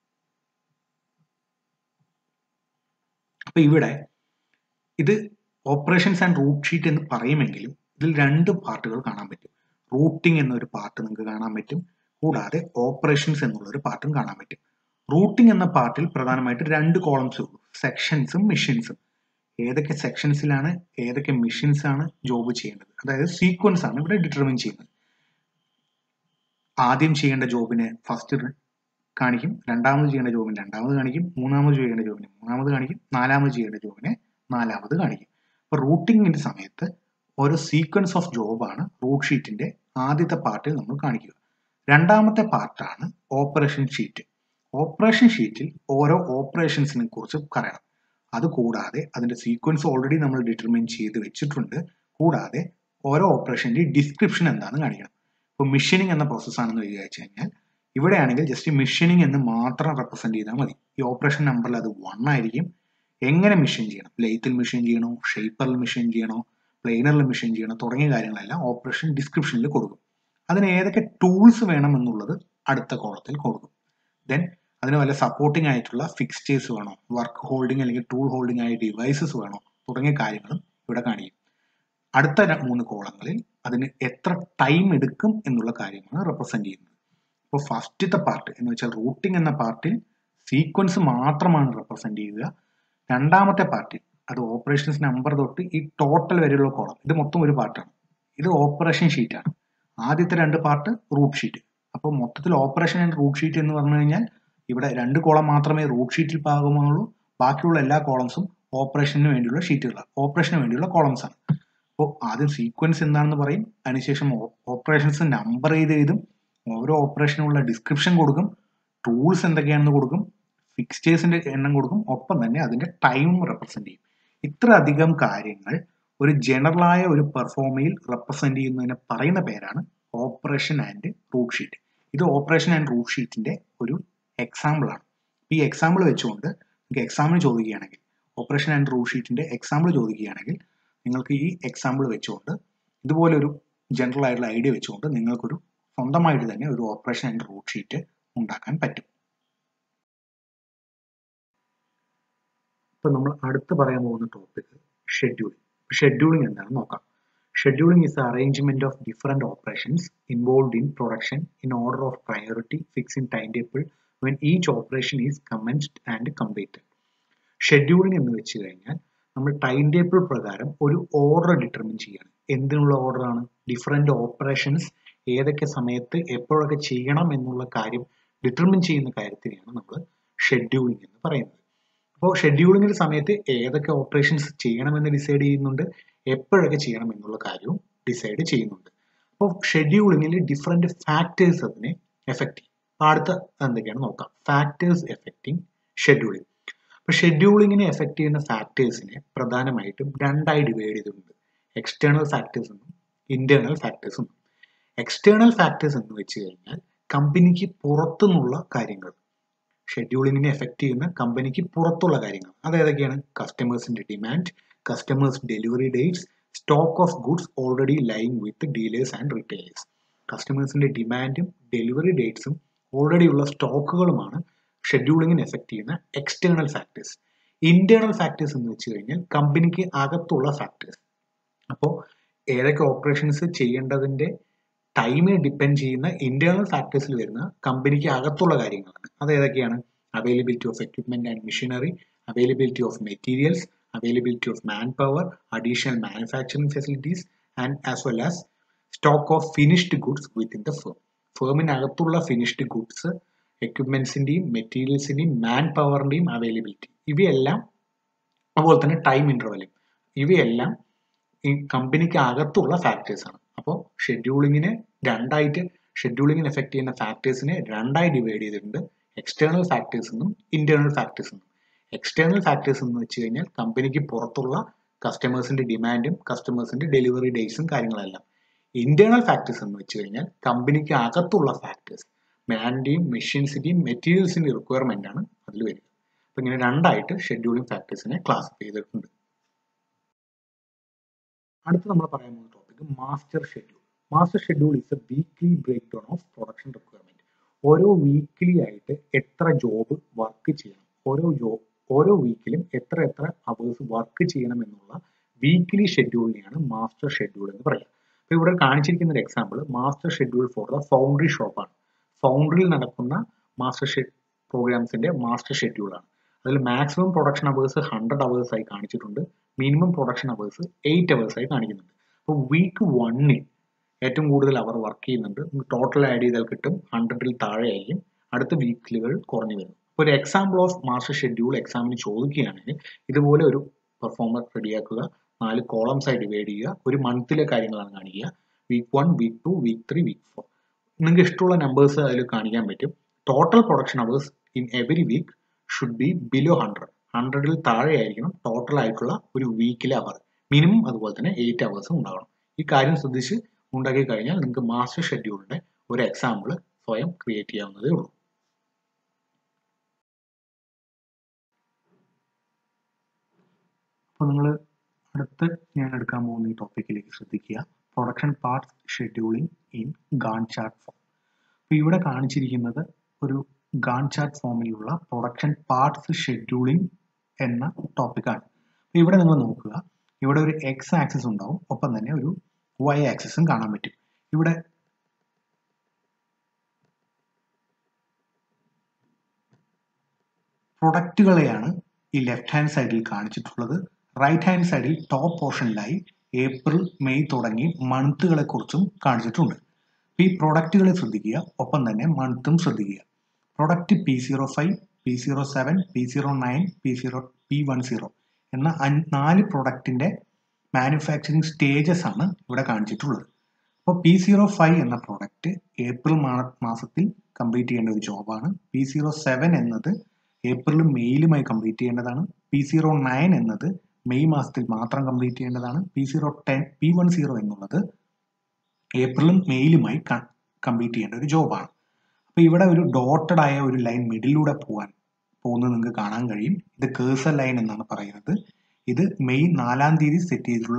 അപ്പൊ ഇവിടെ ഇത് ഓപ്പറേഷൻസ് ആൻഡ് റൂട്ട് ഷീറ്റ് എന്ന് പറയുമെങ്കിലും ഇതിൽ രണ്ട് പാർട്ടുകൾ കാണാൻ പറ്റും റൂട്ടിംഗ് എന്നൊരു പാർട്ട് നിങ്ങൾക്ക് കാണാൻ പറ്റും കൂടാതെ ഓപ്പറേഷൻസ് എന്നുള്ള ഒരു പാർട്ടും കാണാൻ പറ്റും റൂട്ടിംഗ് എന്ന പാർട്ടിൽ പ്രധാനമായിട്ട് രണ്ട് കോളംസ് ഉള്ളൂ സെക്ഷൻസും മെഷീൻസും ഏതൊക്കെ സെക്ഷൻസിലാണ് ഏതൊക്കെ മെഷീൻസ് ആണ് ജോബ് ചെയ്യേണ്ടത് അതായത് സീക്വൻസ് ആണ് ഇവിടെ ഡിറ്റർമിൻ ചെയ്യുന്നത് ആദ്യം ചെയ്യേണ്ട ജോബിനെ ഫസ്റ്റ് കാണിക്കും രണ്ടാമത് ചെയ്യേണ്ട ജോബിന് രണ്ടാമത് കാണിക്കും മൂന്നാമത് ചെയ്യേണ്ട ജോബിന് മൂന്നാമത് കാണിക്കും നാലാമത് ചെയ്യേണ്ട ജോബിനെ നാലാമത് കാണിക്കും അപ്പൊ റൂട്ടിങ്ങിന്റെ സമയത്ത് ഓരോ സീക്വൻസ് ഓഫ് ജോബാണ് റൂട്ട് ഷീറ്റിന്റെ ആദ്യത്തെ പാർട്ടിൽ നമ്മൾ കാണിക്കുക രണ്ടാമത്തെ പാർട്ടാണ് ഓപ്പറേഷൻ ഷീറ്റ് ഓപ്പറേഷൻ ഷീറ്റിൽ ഓരോ ഓപ്പറേഷൻസിനെ കുറിച്ച് പറയണം അത് കൂടാതെ അതിന്റെ സീക്വൻസ് ഓൾറെഡി നമ്മൾ ഡിറ്റർമിൻ ചെയ്ത് വെച്ചിട്ടുണ്ട് കൂടാതെ ഓരോ ഓപ്പറേഷന്റെ ഡിസ്ക്രിപ്ഷൻ എന്താണെന്ന് കാണിക്കണം ഇപ്പോൾ മിഷനിങ് എന്ന പ്രോസസ് ആണെന്ന് വിചാരിച്ചു കഴിഞ്ഞാൽ ഇവിടെയാണെങ്കിൽ ജസ്റ്റ് മിഷനിങ് എന്ന് മാത്രം റെപ്രസെന്റ് ചെയ്താൽ മതി ഈ ഓപ്പറേഷൻ നമ്പറിൽ അത് വൺ ആയിരിക്കും എങ്ങനെ മെഷീൻ ചെയ്യണം ലെയ്ത്തിൽ മെഷീൻ ചെയ്യണോ ഷേപ്പറിൽ മെഷീൻ ചെയ്യണോ പ്ലെയിനറിൽ മെഷീൻ ചെയ്യണോ തുടങ്ങിയ കാര്യങ്ങളെല്ലാം ഓപ്പറേഷൻ ഡിസ്ക്രിപ്ഷനിൽ കൊടുക്കും അതിന് ഏതൊക്കെ ടൂൾസ് വേണം എന്നുള്ളത് അടുത്ത കോളത്തിൽ കൊടുക്കും ദെൻ അതിന് വല്ല സപ്പോർട്ടിംഗ് ആയിട്ടുള്ള ഫിക്സ്റ്റേഴ്സ് വേണോ വർക്ക് ഹോൾഡിംഗ് അല്ലെങ്കിൽ ടൂൾ ഹോൾഡിംഗ് ആയ ഡിവൈസസ് വേണോ തുടങ്ങിയ കാര്യങ്ങളും ഇവിടെ കാണിക്കും അടുത്ത മൂന്ന് കോളങ്ങളിൽ അതിന് എത്ര ടൈം എടുക്കും എന്നുള്ള കാര്യമാണ് റെപ്രസെന്റ് ചെയ്യുന്നത് അപ്പോൾ ഫസ്റ്റത്തെ പാർട്ട് എന്ന് വെച്ചാൽ റൂട്ടിംഗ് എന്ന പാർട്ടിൽ സീക്വൻസ് മാത്രമാണ് റെപ്രസെന്റ് ചെയ്യുക രണ്ടാമത്തെ പാർട്ടിൽ അത് ഓപ്പറേഷൻസ് നമ്പർ തൊട്ട് ഈ ടോട്ടൽ വരെയുള്ള കോളം ഇത് മൊത്തം ഒരു പാർട്ടാണ് ഇത് ഓപ്പറേഷൻ ഷീറ്റാണ് ആദ്യത്തെ രണ്ട് പാർട്ട് റൂട്ട് ഷീറ്റ് അപ്പോൾ മൊത്തത്തിൽ ഓപ്പറേഷൻ ആൻഡ് റൂട്ട് ഷീറ്റ് എന്ന് പറഞ്ഞു കഴിഞ്ഞാൽ ഇവിടെ രണ്ട് കോളം മാത്രമേ റൂട്ട് ഷീറ്റിൽ പാകുമുള്ളൂ ബാക്കിയുള്ള എല്ലാ കോളംസും ഓപ്പറേഷന് വേണ്ടിയുള്ള ഷീറ്റുകളാണ് ഓപ്പറേഷന് വേണ്ടിയുള്ള കോളംസ് ആണ് അപ്പോൾ ആദ്യം സീക്വൻസ് എന്താണെന്ന് പറയും അതിനുശേഷം ഓപ്പറേഷൻസ് നമ്പർ ചെയ്ത് എഴുതും ഓരോ ഓപ്പറേഷനുള്ള ഡിസ്ക്രിപ്ഷൻ കൊടുക്കും ടൂൾസ് എന്തൊക്കെയാണെന്ന് കൊടുക്കും ഫിക്സ്റ്റേഴ്സിന്റെ എണ്ണം കൊടുക്കും ഒപ്പം തന്നെ അതിന്റെ ടൈമും റെപ്രസെന്റ് ചെയ്യും ഇത്ര അധികം കാര്യങ്ങൾ ഒരു ജനറലായ ഒരു പെർഫോമയിൽ റെപ്രസെന്റ് ചെയ്യുന്നതിന് പറയുന്ന പേരാണ് ഓപ്പറേഷൻ ആൻഡ് റൂട്ട് ഷീറ്റ് ഇത് ഓപ്പറേഷൻ ആൻഡ് റൂട്ട് ഷീറ്റിന്റെ ഒരു എക്സാമ്പിൾ ആണ് ഈ എക്സാമ്പിൾ വെച്ചുകൊണ്ട് നിങ്ങൾക്ക് എക്സാമിന് ചോദിക്കുകയാണെങ്കിൽ ഓപ്പറേഷൻ ആൻഡ് റൂട്ട് ഷീറ്റിന്റെ എക്സാമ്പിൾ ചോദിക്കുകയാണെങ്കിൽ നിങ്ങൾക്ക് ഈ എക്സാമ്പിൾ വെച്ചുകൊണ്ട് ഇതുപോലെ ഒരു ജനറൽ ആയിട്ടുള്ള ഐഡിയ വെച്ചുകൊണ്ട് നിങ്ങൾക്കൊരു സ്വന്തമായിട്ട് തന്നെ ഒരു ഓപ്പറേഷൻ ആൻഡ് റൂട്ട് ഷീറ്റ് ഉണ്ടാക്കാൻ പറ്റും ഇപ്പൊ നമ്മൾ അടുത്ത് പറയാൻ പോകുന്ന ടോപ്പിക് ഷെഡ്യൂളിംഗ് ഷെഡ്യൂളിംഗ് എന്താണെന്ന് നോക്കാം scheduling is arrangement of different operations involve in production in order of priority fixing time table when each operation is commenced and completed scheduling എന്ന് വെച്ച് കഴിഞ്ഞാൽ നമ്മൾ ടൈം ടേബിൾ പ്രകാരം ഒരു ഓർഡർ ഡിറ്റർമിൻ ചെയ്യാണ് എന്തിനുള്ള ഓർഡറാണ് ഡിഫറെന്റ് ഓപ്പറേഷൻസ് ഏതൊക്കെ സമയത്ത് എപ്പോഴൊക്കെ ചെയ്യണം എന്നുള്ള കാര്യം ഡിറ്റർമിൻ ചെയ്യുന്ന കാര്യത്തിനെയാണ് നമ്മൾ ഷെഡ്യൂളിംഗ് എന്ന് പറയുന്നത് അപ്പോൾ ഷെഡ്യൂളിങ്ങിന്റെ സമയത്ത് ഏതൊക്കെ ഓപ്പറേഷൻസ് ചെയ്യണമെന്ന് ഡിസൈഡ് ചെയ്യുന്നുണ്ട് എപ്പോഴൊക്കെ ചെയ്യണം എന്നുള്ള കാര്യവും ഡിസൈഡ് ചെയ്യുന്നുണ്ട് അപ്പോൾ ഷെഡ്യൂളിങ്ങിൽ ഡിഫറെന്റ് ഫാക്ടേഴ്സ് അതിനെ എഫക്റ്റ് ചെയ്യും അടുത്ത എന്തൊക്കെയാണ് നോക്കാം ഫാക്ടേഴ്സ് എഫക്റ്റിംഗ് ഷെഡ്യൂളിംഗ് അപ്പൊ ഷെഡ്യൂളിങ്ങിനെ എഫക്ട് ചെയ്യുന്ന ഫാക്ടേഴ്സിനെ പ്രധാനമായിട്ടും രണ്ടായി ഡിവൈഡ് ചെയ്തിട്ടുണ്ട് എക്സ്റ്റേണൽ ഫാക്ടേഴ്സ് എന്നും ഇന്റേണൽ ഫാക്ടേഴ്സ് എന്നും എക്സ്റ്റേണൽ ഫാക്ടേഴ്സ് എന്ന് വെച്ച് കഴിഞ്ഞാൽ കമ്പനിക്ക് പുറത്തുനിന്നുള്ള കാര്യങ്ങൾ ഷെഡ്യൂളിങ്ങിനെ എഫക്ട് ചെയ്യുന്ന കമ്പനിക്ക് പുറത്തുള്ള കാര്യങ്ങൾ അത് ഏതൊക്കെയാണ് കസ്റ്റമേഴ്സിന്റെ demand customers delivery dates stock of goods already lying with dealers and retailers കസ്റ്റമേഴ്സിന്റെ ഡിമാൻഡും ഡെലിവറി ഡേറ്റ്സും ഓൾറെഡി ഉള്ള സ്റ്റോക്കുകളുമാണ് ഷെഡ്യൂളിങ്ങിന് എഫക്ട് ചെയ്യുന്ന എക്സ്റ്റേണൽ ഫാക്ടേഴ്സ് ഇന്റേണൽ ഫാക്ടേഴ്സ് എന്ന് വെച്ച് കഴിഞ്ഞാൽ കമ്പനിക്ക് അകത്തുള്ള ഫാക്ടേഴ്സ് അപ്പോൾ ഏതൊക്കെ ഓപ്പറേഷൻസ് ചെയ്യേണ്ടതിന്റെ ടൈമിനെ ഡിപ്പെൻഡ് ചെയ്യുന്ന ഇന്റേണൽ ഫാക്ടേഴ്സിൽ വരുന്ന കമ്പനിക്ക് അകത്തുള്ള കാര്യങ്ങളാണ് അത് ഏതൊക്കെയാണ് availability of equipment and machinery availability of materials availability of manpower additional manufacturing facilities and as well as stock of finished goods within the firm ഫേമിനകത്തുള്ള ഫിനിഷ്ഡ് ഗുഡ്സ് എക്വിപ്മെന്റ്സിന്റെയും മെറ്റീരിയൽസിന്റെയും മാൻ പവറിന്റെയും അവൈലബിലിറ്റി ഇവയെല്ലാം അതുപോലെ തന്നെ ടൈം ഇന്റർവലും ഇവയെല്ലാം ഈ കമ്പനിക്ക് അകത്തുള്ള ഫാക്ടേഴ്സ് ആണ് അപ്പോൾ ഷെഡ്യൂളിങ്ങിനെ രണ്ടായിട്ട് ഷെഡ്യൂളിങ്ങിന് എഫക്ട് ചെയ്യുന്ന ഫാക്ടേഴ്സിനെ രണ്ടായി ഡിവൈഡ് ചെയ്തിട്ടുണ്ട് എക്സ്റ്റേണൽ ഫാക്ടേഴ്സ് എന്നും ഇന്റേണൽ ഫാക്ടേഴ്സ് എന്നും എക്സ്റ്റേണൽ ഫാക്ടേഴ്സ് എന്ന് വെച്ച് കഴിഞ്ഞാൽ കമ്പനിക്ക് പുറത്തുള്ള കസ്റ്റമേഴ്സിന്റെ ഡിമാൻഡും കസ്റ്റമേഴ്സിന്റെ ഡെലിവറി ഡേറ്റ്സും കാര്യങ്ങളെല്ലാം ഇന്റേണൽ ഫാക്ടേഴ്സ് എന്ന് വെച്ച് കഴിഞ്ഞാൽ കമ്പനിക്ക് അകത്തുള്ള ഫാക്ടേഴ്സ് മാനിന്റെയും മെഷീൻസിന്റെയും മെറ്റീരിയൽസിന്റെയും റിക്വയർമെന്റ് ആണ് അതിൽ വരിക അപ്പൊ ഇങ്ങനെ രണ്ടായിട്ട് ഷെഡ്യൂളിംഗ് ഫാക്ടേഴ്സിനെ ക്ലാസിഫൈ ചെയ്തിട്ടുണ്ട് അടുത്ത് നമ്മൾ പറയാൻ പോകുന്ന topic master schedule master schedule is a weekly breakdown of production requirement ഓരോ വീക്ക്ലി ആയിട്ട് എത്ര ജോബ് വർക്ക് ചെയ്യണം ഓരോ ജോബ് ഓരോ വീക്കിലും എത്ര എത്ര അവേഴ്സ് വർക്ക് ചെയ്യണം എന്നുള്ള വീക്ക്ലി ഷെഡ്യൂളിനെയാണ് മാസ്റ്റർ ഷെഡ്യൂൾ എന്ന് പറയുക അപ്പൊ ഇവിടെ കാണിച്ചിരിക്കുന്ന ഒരു example master schedule for the foundry ഷോപ്പാണ് ഫൗണ്ടറിയിൽ നടക്കുന്ന മാസ്റ്റർ ഷെഡ് പ്രോഗ്രാംസിന്റെ മാസ്റ്റർ ഷെഡ്യൂൾ ആണ് അതിൽ maximum production hours hundred hours ആയി കാണിച്ചിട്ടുണ്ട് minimum production hours eight hours ആയി കാണിക്കുന്നുണ്ട് അപ്പോൾ വീക്ക് വണ്ണിൽ ഏറ്റവും കൂടുതൽ അവർ വർക്ക് ചെയ്യുന്നുണ്ട് ടോട്ടൽ ആഡ് ചെയ്താൽ കിട്ടും ഹൺഡ്രഡിൽ താഴെ ആയിരിക്കും അടുത്ത വീക്കിലുകൾ കുറഞ്ഞു വരുന്നു ഒരു എക്സാമ്പിൾ ഓഫ് മാസ്റ്റർ ഷെഡ്യൂൾ എക്സാമിന് ചോദിക്കുകയാണെങ്കിൽ ഇതുപോലെ ഒരു പെർഫോമർ റെഡിയാക്കുക നാല് കോളംസ് ആയി ഡിവൈഡ് ചെയ്യുക ഒരു മന്തിലെ കാര്യങ്ങളാണ് കാണിക്കുക week one week two week three week four നിങ്ങൾക്ക് ഇഷ്ടമുള്ള നമ്പേഴ്സ് അതിൽ കാണിക്കാൻ പറ്റും total production hours in every week should be below hundred ഹൺഡ്രഡിൽ താഴെ ആയിരിക്കണം ടോട്ടൽ ആയിട്ടുള്ള ഒരു വീക്കിലെ അവർ മിനിമം അതുപോലെ തന്നെ എയ്റ്റ് അവേഴ്സും ഉണ്ടാവണം ഈ കാര്യം ശ്രദ്ധിച്ച് ഉണ്ടാക്കി കഴിഞ്ഞാൽ നിങ്ങൾക്ക് മാസ്റ്റർ ഷെഡ്യൂളിന്റെ ഒരു എക്സാമ്പിൾ സ്വയം ക്രിയേറ്റ് ചെയ്യാവുന്നതേ ഉള്ളൂ അപ്പോൾ നിങ്ങൾ അടുത്ത് ഞാൻ എടുക്കാൻ പോകുന്ന ഈ ടോപ്പിക്കിലേക്ക് ശ്രദ്ധിക്കുക production parts scheduling in Gantt chart form അപ്പോൾ ഇവിടെ കാണിച്ചിരിക്കുന്നത് ഒരു ഗാൺ ചാർട്ട് ഫോമിലുള്ള പ്രൊഡക്ഷൻ പാർട്സ് ഷെഡ്യൂളിംഗ് എന്ന ടോപ്പിക്കാണ് അപ്പോൾ ഇവിടെ നിങ്ങൾ നോക്കുക ഇവിടെ ഒരു എക്സ് ആക്സിസ് ഉണ്ടാവും ഒപ്പം തന്നെ ഒരു വൈ ആക്സിസും കാണാൻ പറ്റും ഇവിടെ പ്രൊഡക്റ്റുകളെയാണ് ഈ ലെഫ്റ്റ് ഹാൻഡ് സൈഡിൽ കാണിച്ചിട്ടുള്ളത് റൈറ്റ് ഹാൻഡ് സൈഡിൽ ടോപ്പ് പോർഷനിലായി ഏപ്രിൽ മെയ് തുടങ്ങി മന്തുകളെ കുറിച്ചും കാണിച്ചിട്ടുണ്ട് അപ്പോൾ ഈ പ്രൊഡക്റ്റുകളെ ശ്രദ്ധിക്കുക ഒപ്പം തന്നെ മന്തും ശ്രദ്ധിക്കുക product P zero five P zero seven P zero nine P zero P one zero എന്ന നാല് പ്രൊഡക്റ്റിന്റെ മാനുഫാക്ചറിങ് സ്റ്റേജസ് ആണ് ഇവിടെ കാണിച്ചിട്ടുള്ളത് അപ്പോൾ പി സീറോ ഫൈവ് എന്ന പ്രോഡക്റ്റ് ഏപ്രിൽ മാസത്തിൽ കംപ്ലീറ്റ് ചെയ്യേണ്ട ഒരു ജോബാണ് പി സീറോ സെവൻ എന്നത് ഏപ്രിലും മെയിലുമായി കംപ്ലീറ്റ് ചെയ്യേണ്ടതാണ് പി സീറോ നയൻ എന്നത് മെയ് മാസത്തിൽ മാത്രം കംപ്ലീറ്റ് ചെയ്യേണ്ടതാണ് P zero ten P one zero എന്നുള്ളത് ഏപ്രിലും മെയിലുമായി കംപ്ലീറ്റ് ചെയ്യേണ്ട ഒരു ജോബാണ് അപ്പോൾ ഇവിടെ ഒരു ഡോട്ടഡ് ആയ ഒരു ലൈൻ മിഡിലൂടെ പോകാൻ പോകുന്നത് നിങ്ങൾക്ക് കാണാൻ കഴിയും ഇത് കേഴ്സർ ലൈൻ എന്നാണ് പറയുന്നത് ഇത് മെയ് നാലാം തീയതി സെറ്റ് ചെയ്തിട്ടുള്ള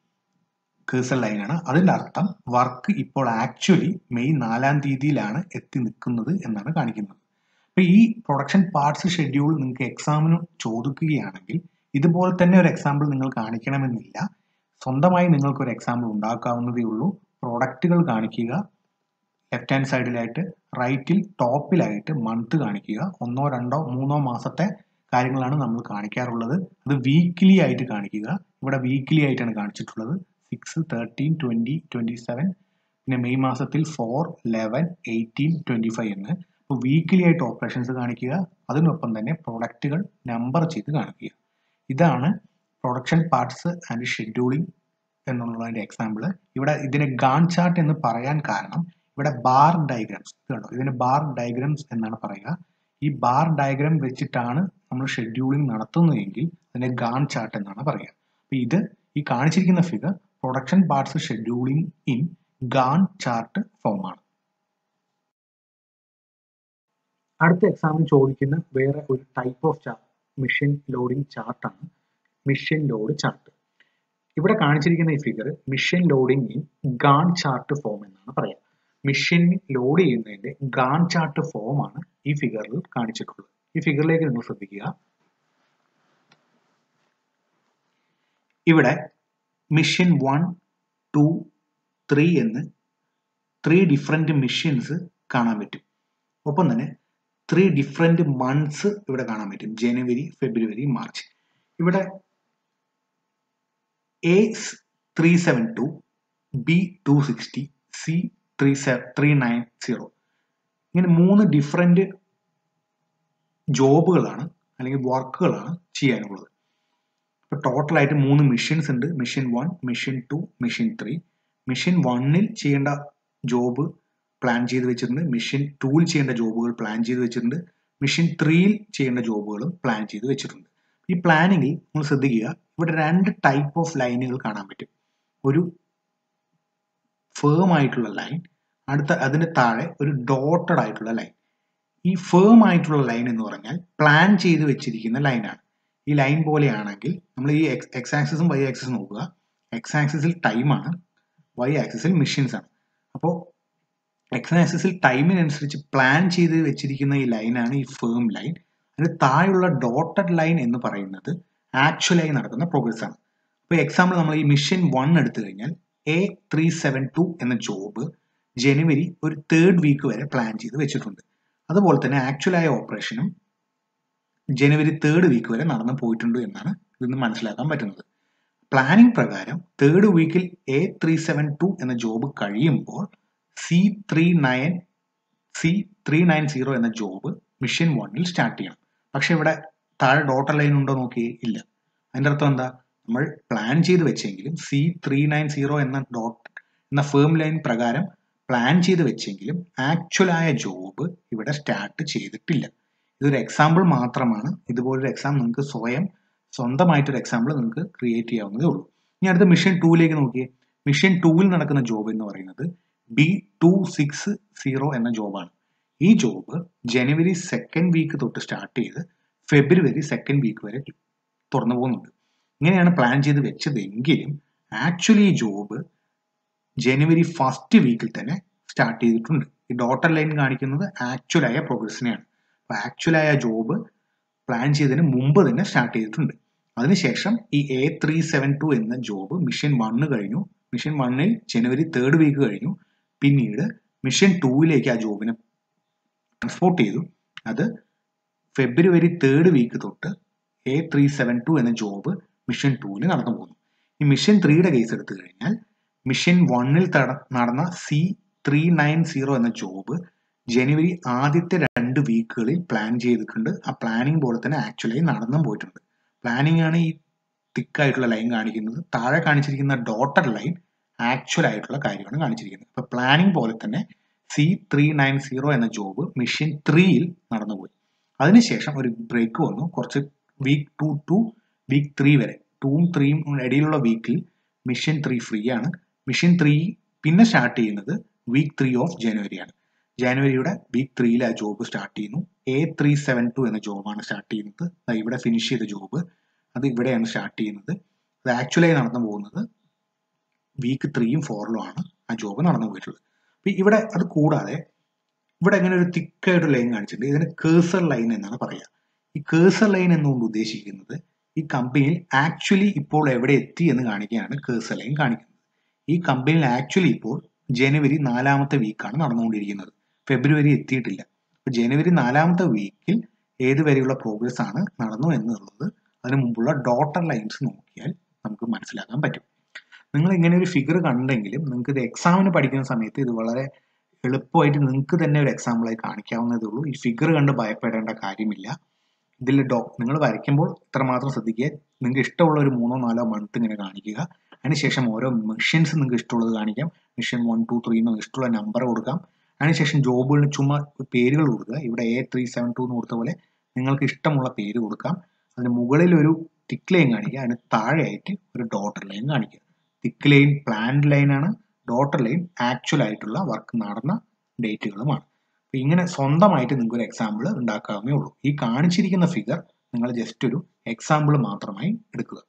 കേഴ്സർ ലൈനാണ് അതിൻ്റെ അർത്ഥം വർക്ക് ഇപ്പോൾ ആക്ച്വലി മെയ് നാലാം തീയതിയിലാണ് എത്തി നിൽക്കുന്നത് എന്നാണ് കാണിക്കുന്നത് അപ്പോൾ ഈ പ്രൊഡക്ഷൻ പാർട്സ് ഷെഡ്യൂൾ നിങ്ങൾക്ക് എക്സാമിന് ചോദിക്കുകയാണെങ്കിൽ ഇതുപോലെ തന്നെ ഒരു എക്സാമ്പിൾ നിങ്ങൾ കാണിക്കണമെന്നില്ല സ്വന്തമായി നിങ്ങൾക്ക് ഒരു എക്സാമ്പിൾ ഉണ്ടാക്കാവുന്നതേ ഉള്ളൂ പ്രോഡക്റ്റുകൾ കാണിക്കുക ലെഫ്റ്റ് ഹാൻഡ് സൈഡിലായിട്ട് റൈറ്റിൽ ടോപ്പിലായിട്ട് മന്ത് കാണിക്കുക ഒന്നോ രണ്ടോ മൂന്നോ മാസത്തെ കാര്യങ്ങളാണ് നമ്മൾ കാണിക്കാറുള്ളത് അത് വീക്ക്ലി ആയിട്ട് കാണിക്കുക ഇവിടെ വീക്ക്ലി ആയിട്ടാണ് കാണിച്ചിട്ടുള്ളത് six thirteen twenty twenty seven പിന്നെ മെയ് മാസത്തിൽ four eleven eighteen twenty five എന്ന് അപ്പോൾ വീക്ക്ലി ആയിട്ട് ഓപ്പറേഷൻസ് കാണിക്കുക അതിനൊപ്പം തന്നെ പ്രൊഡക്റ്റുകൾ നമ്പർ ചെയ്ത് കാണിക്കുക ഇതാണ് പ്രൊഡക്ഷൻ പാർട്സ് ആൻഡ് ഷെഡ്യൂളിംഗ് എന്നുള്ളതിൻ്റെ എക്സാമ്പിൾ ഇവിടെ ഇതിനെ ഗാൺ ചാർട്ട് എന്ന് പറയാൻ കാരണം ഇവിടെ ബാർ ഡയഗ്രാംസ് കണ്ടോ ഇതിന് ബാർ ഡയഗ്രാംസ് എന്നാണ് പറയുക ഈ ബാർ ഡയഗ്രാം വെച്ചിട്ടാണ് നമ്മൾ ഷെഡ്യൂളിംഗ് നടത്തുന്നതെങ്കിൽ അതിനെ ഗാൺ ചാർട്ട് എന്നാണ് പറയുക അപ്പോൾ ഇത് ഈ കാണിച്ചിരിക്കുന്ന figure production parts scheduling in Gantt chart ഫോമാണ് അടുത്ത എക്സാമിന് ചോദിക്കുന്ന വേറെ ഒരു type of chart machine loading ചാർട്ടാണ് മിഷൻ ലോഡ് ചാർട്ട് ഇവിടെ കാണിച്ചിരിക്കുന്ന ഈ figure machine loading in Gantt chart form എന്നാണ് പറയുക മിഷൻ ലോഡ് ചെയ്യുന്നതിന്റെ ഗാൺ ചാർട്ട് ഫോമാണ് ഈ ഫിഗറിൽ കാണിച്ചിട്ടുള്ളത് ഈ ഫിഗറിലേക്ക് നിങ്ങൾ ശ്രദ്ധിക്കുക ഇവിടെ മിഷൻ വൺ ടു ത്രീ എന്ന് ത്രീ ഡിഫറെന്റ് മിഷൻസ് കാണാൻ പറ്റും ഒപ്പം തന്നെ ത്രീ ഡിഫറെന്റ് മന്ത്സ് ഇവിടെ കാണാൻ പറ്റും ജനുവരി ഫെബ്രുവരി മാർച്ച് ഇവിടെ A three seven two B two sixty C three three nine zero ഇങ്ങനെ മൂന്ന് ഡിഫറെന്റ് ജോബുകളാണ് അല്ലെങ്കിൽ വർക്കുകളാണ് ചെയ്യാനുള്ളത് ഇപ്പൊ ടോട്ടലായിട്ട് മൂന്ന് മിഷൻസ് ഉണ്ട് machine one machine two machine three machine വണ്ണിൽ ചെയ്യേണ്ട ജോബ് പ്ലാൻ ചെയ്ത് വെച്ചിട്ടുണ്ട് മിഷൻ ടൂവിൽ ചെയ്യേണ്ട ജോബുകൾ പ്ലാൻ ചെയ്ത് വെച്ചിട്ടുണ്ട് മിഷൻ ത്രീയിൽ ചെയ്യേണ്ട ജോബുകളും പ്ലാൻ ചെയ്ത് വെച്ചിട്ടുണ്ട് ഈ പ്ലാനിങ്ങിൽ നമ്മൾ ശ്രദ്ധിക്കുക ഇവിടെ രണ്ട് ടൈപ്പ് ഓഫ് ലൈനുകൾ കാണാൻ പറ്റും ഒരു ഫേം ആയിട്ടുള്ള ലൈൻ അടുത്ത അതിന് താഴെ ഒരു ഡോട്ടഡ് ആയിട്ടുള്ള ലൈൻ ഈ ഫേം ആയിട്ടുള്ള ലൈൻ എന്ന് പറഞ്ഞാൽ പ്ലാൻ ചെയ്ത് വെച്ചിരിക്കുന്ന ലൈനാണ് ഈ ലൈൻ പോലെയാണെങ്കിൽ നമ്മൾ ഈ എക്സ് എക്സ് ആക്സിസും വൈ ആക്സിസും നോക്കുക എക്സ് ആക്സിസിൽ ടൈമാണ് വൈ ആക്സിസിൽ മെഷീൻസ് ആണ് അപ്പോൾ എക്സ് ആക്സിസിൽ ടൈമിനനുസരിച്ച് പ്ലാൻ ചെയ്ത് വെച്ചിരിക്കുന്ന ഈ ലൈനാണ് ഈ ഫേം ലൈൻ അതിന് താഴെയുള്ള ഡോട്ടഡ് ലൈൻ എന്ന് പറയുന്നത് ആക്ച്വലായി നടക്കുന്ന പ്രോഗ്രസ് ആണ് അപ്പോൾ എക്സാമ്പിൾ നമ്മൾ ഈ മിഷൻ വൺ എടുത്തു കഴിഞ്ഞാൽ എ ത്രീ സെവൻ ടു എന്ന ജോബ് ജനുവരി ഒരു തേർഡ് വീക്ക് വരെ പ്ലാൻ ചെയ്ത് വെച്ചിട്ടുണ്ട് അതുപോലെ തന്നെ ആക്ച്വലായ ഓപ്പറേഷനും ജനുവരി തേർഡ് വീക്ക് വരെ നടന്നു പോയിട്ടുണ്ട് എന്നാണ് ഇതിന്ന് മനസ്സിലാക്കാൻ പറ്റുന്നത് പ്ലാനിംഗ് പ്രകാരം തേർഡ് വീക്കിൽ എ ത്രീ സെവൻ ടു എന്ന ജോബ് കഴിയുമ്പോൾ C three nine C three nine zero എന്ന ജോബ് മിഷൻ വണ്ണിൽ സ്റ്റാർട്ട് ചെയ്യണം പക്ഷെ ഇവിടെ താഴെ ഡോട്ടർ ലൈൻ ഉണ്ടോ നോക്കിയേ ഇല്ല അതിൻ്റെ അർത്ഥം എന്താ നമ്മൾ പ്ലാൻ ചെയ്ത് വെച്ചെങ്കിലും സി ത്രീ നയൻ സീറോ എന്ന ഡോട്ട് എന്ന ഫേം ലൈൻ പ്രകാരം പ്ലാൻ ചെയ്ത് വെച്ചെങ്കിലും ആക്ച്വലായ ജോബ് ഇവിടെ സ്റ്റാർട്ട് ചെയ്തിട്ടില്ല ഇതൊരു എക്സാമ്പിൾ മാത്രമാണ് ഇതുപോലൊരു എക്സാം നിങ്ങൾക്ക് സ്വയം സ്വന്തമായിട്ടൊരു എക്സാമ്പിൾ നിങ്ങൾക്ക് ക്രിയേറ്റ് ചെയ്യാവുന്നതേ ഉള്ളൂ ഇനി അടുത്ത മിഷൻ ടൂവിലേക്ക് നോക്കിയേ മിഷൻ ടൂവിൽ നടക്കുന്ന ജോബ് എന്ന് പറയുന്നത് ബി ടു സിക്സ് സീറോ എന്ന ജോബാണ് ഈ ജോബ് ജനുവരി സെക്കൻഡ് വീക്ക് തൊട്ട് സ്റ്റാർട്ട് ചെയ്ത് ഫെബ്രുവരി സെക്കൻഡ് വീക്ക് വരെ തുറന്നു പോകുന്നുണ്ട് ഇങ്ങനെയാണ് പ്ലാൻ ചെയ്ത് വെച്ചതെങ്കിലും ആക്ച്വലി ഈ ജോബ് ജനുവരി ഫസ്റ്റ് വീക്കിൽ തന്നെ സ്റ്റാർട്ട് ചെയ്തിട്ടുണ്ട് ഈ ഡോട്ടർ ലൈൻ കാണിക്കുന്നത് ആക്ച്വലായ പ്രോഗ്രസിനെയാണ് അപ്പോൾ ആക്ച്വലായ ജോബ് പ്ലാൻ ചെയ്തതിന് മുമ്പ് തന്നെ സ്റ്റാർട്ട് ചെയ്തിട്ടുണ്ട് അതിനുശേഷം ഈ എ ത്രീ സെവൻ ടു എന്ന ജോബ് മിഷൻ വണ്ണ് കഴിഞ്ഞു മിഷൻ വണ്ണിൽ ജനുവരി തേർഡ് വീക്ക് കഴിഞ്ഞു പിന്നീട് മിഷൻ ടൂവിലേക്ക് ആ ജോബിനെ ട്രാൻസ്പോർട്ട് ചെയ്തു അത് ഫെബ്രുവരി തേർഡ് വീക്ക് തൊട്ട് എ ത്രീ സെവൻ ടു എന്ന ജോബ് മിഷൻ ടൂവിൽ നടന്നു പോകുന്നു ഈ മിഷൻ ത്രീയുടെ കേസ് എടുത്തു കഴിഞ്ഞാൽ മിഷൻ വണ്ണിൽ നടന്ന സി ത്രീ നയൻ സീറോ എന്ന ജോബ് ജനുവരി ആദ്യത്തെ രണ്ട് വീക്കുകളിൽ പ്ലാൻ ചെയ്തിട്ടുണ്ട് ആ പ്ലാനിങ് പോലെ തന്നെ ആക്ച്വലി നടന്നും പോയിട്ടുണ്ട് പ്ലാനിങ് ആണ് ഈ തിക്കായിട്ടുള്ള ലൈൻ കാണിക്കുന്നത് താഴെ കാണിച്ചിരിക്കുന്ന ഡോട്ടർ ലൈൻ ആക്ച്വൽ ആയിട്ടുള്ള കാര്യമാണ് കാണിച്ചിരിക്കുന്നത് ഇപ്പൊ പ്ലാനിങ് പോലെ തന്നെ സി ത്രീ നയൻ സീറോ എന്ന ജോബ് മിഷൻ ത്രീയിൽ നടന്നുപോയി അതിനുശേഷം ഒരു ബ്രേക്ക് വന്നു കുറച്ച് week two to week three വരെ ടൂവും ത്രീയും ഇടയിലുള്ള വീക്കിൽ മിഷൻ ത്രീ ഫ്രീ ആണ് മിഷൻ ത്രീ പിന്നെ സ്റ്റാർട്ട് ചെയ്യുന്നത് വീക്ക് ത്രീ ഓഫ് ജനുവരിയാണ് ജനുവരിയുടെ വീക്ക് ത്രീയിൽ ആ ജോബ് സ്റ്റാർട്ട് ചെയ്യുന്നു എ ത്രീ സെവൻ ടു എന്ന ജോബാണ് സ്റ്റാർട്ട് ചെയ്യുന്നത് ഇവിടെ ഫിനിഷ് ചെയ്ത ജോബ് അത് ഇവിടെയാണ് സ്റ്റാർട്ട് ചെയ്യുന്നത് അത് ആക്ച്വലായി നടന്നു പോകുന്നത് വീക്ക് ത്രീയും ഫോറിലും ആണ് ആ ജോബ് നടന്നു പോയിട്ടുള്ളത് അപ്പൊ ഇവിടെ അത് കൂടാതെ ഇവിടെ ഇങ്ങനെ ഒരു തിക്കായിട്ട് ലൈൻ കാണിച്ചിട്ടുണ്ട് ഇതിന് കേസർ ലൈൻ എന്നാണ് പറയുക ഈ കേസർ ലൈൻ എന്നുകൊണ്ട് ഉദ്ദേശിക്കുന്നത് ഈ കമ്പനിയിൽ ആക്ച്വലി ഇപ്പോൾ എവിടെ എത്തി എന്ന് കാണിക്കുകയാണ് കേസർ ലൈൻ കാണിക്കുന്നത് ഈ കമ്പനിയിൽ ആക്ച്വലി ഇപ്പോൾ ജനുവരി നാലാമത്തെ വീക്കാണ് നടന്നുകൊണ്ടിരിക്കുന്നത് ഫെബ്രുവരി എത്തിയിട്ടില്ല അപ്പൊ ജനുവരി നാലാമത്തെ വീക്കിൽ ഏത് വരെയുള്ള പ്രോഗ്രസ് ആണ് നടന്നു എന്നുള്ളത് അതിനു മുമ്പുള്ള ഡോട്ടർ ലൈൻസ് നോക്കിയാൽ നമുക്ക് മനസ്സിലാക്കാൻ പറ്റും നിങ്ങൾ ഇങ്ങനെ ഒരു ഫിഗർ കണ്ടെങ്കിലും നിങ്ങൾക്ക് ഇത് എക്സാമിന് പഠിക്കുന്ന സമയത്ത് ഇത് വളരെ എളുപ്പമായിട്ട് നിങ്ങൾക്ക് തന്നെ ഒരു എക്സാമ്പിളായി കാണിക്കാവുന്നതേ ഉള്ളൂ ഈ ഫിഗർ കണ്ട് ഭയപ്പെടേണ്ട കാര്യമില്ല ഇതിൽ ഡോ നിങ്ങൾ വരയ്ക്കുമ്പോൾ ഇത്രമാത്രം ശ്രദ്ധിക്കുക നിങ്ങൾക്ക് ഇഷ്ടമുള്ള ഒരു മൂന്നോ നാലോ മന്ത് ഇങ്ങനെ കാണിക്കുക അതിനുശേഷം ഓരോ മെഷീൻസ് നിങ്ങൾക്ക് ഇഷ്ടമുള്ളത് കാണിക്കാം മെഷീൻ വൺ ടു ത്രീ എന്ന് ഇഷ്ടമുള്ള നമ്പർ കൊടുക്കാം അതിനുശേഷം ജോബുകളിന് ചുമ്മാ പേരുകൾ കൊടുക്കുക ഇവിടെ എ ത്രീ സെവൻ ടു എന്ന് കൊടുത്ത പോലെ നിങ്ങൾക്ക് ഇഷ്ടമുള്ള പേര് കൊടുക്കാം അതിന് മുകളിൽ ഒരു തിക്ക് ലൈൻ കാണിക്കുക അതിന് താഴെയായിട്ട് ഒരു ഡോട്ടർ ലൈൻ കാണിക്കുക തിക്ക് ലൈൻ പ്ലാൻഡ് ലൈനാണ് ഡോട്ടർ ലൈൻ ആക്ച്വൽ ആയിട്ടുള്ള വർക്ക് നടന്ന ഡേറ്റുകളുമാണ് അപ്പൊ ഇങ്ങനെ സ്വന്തമായിട്ട് നിങ്ങൾക്ക് ഒരു എക്സാമ്പിൾ ഉണ്ടാക്കാവുന്നേ ഉള്ളൂ ഈ കാണിച്ചിരിക്കുന്ന ഫിഗർ നിങ്ങൾ ജസ്റ്റ് ഒരു എക്സാമ്പിൾ മാത്രമായി എടുക്കുക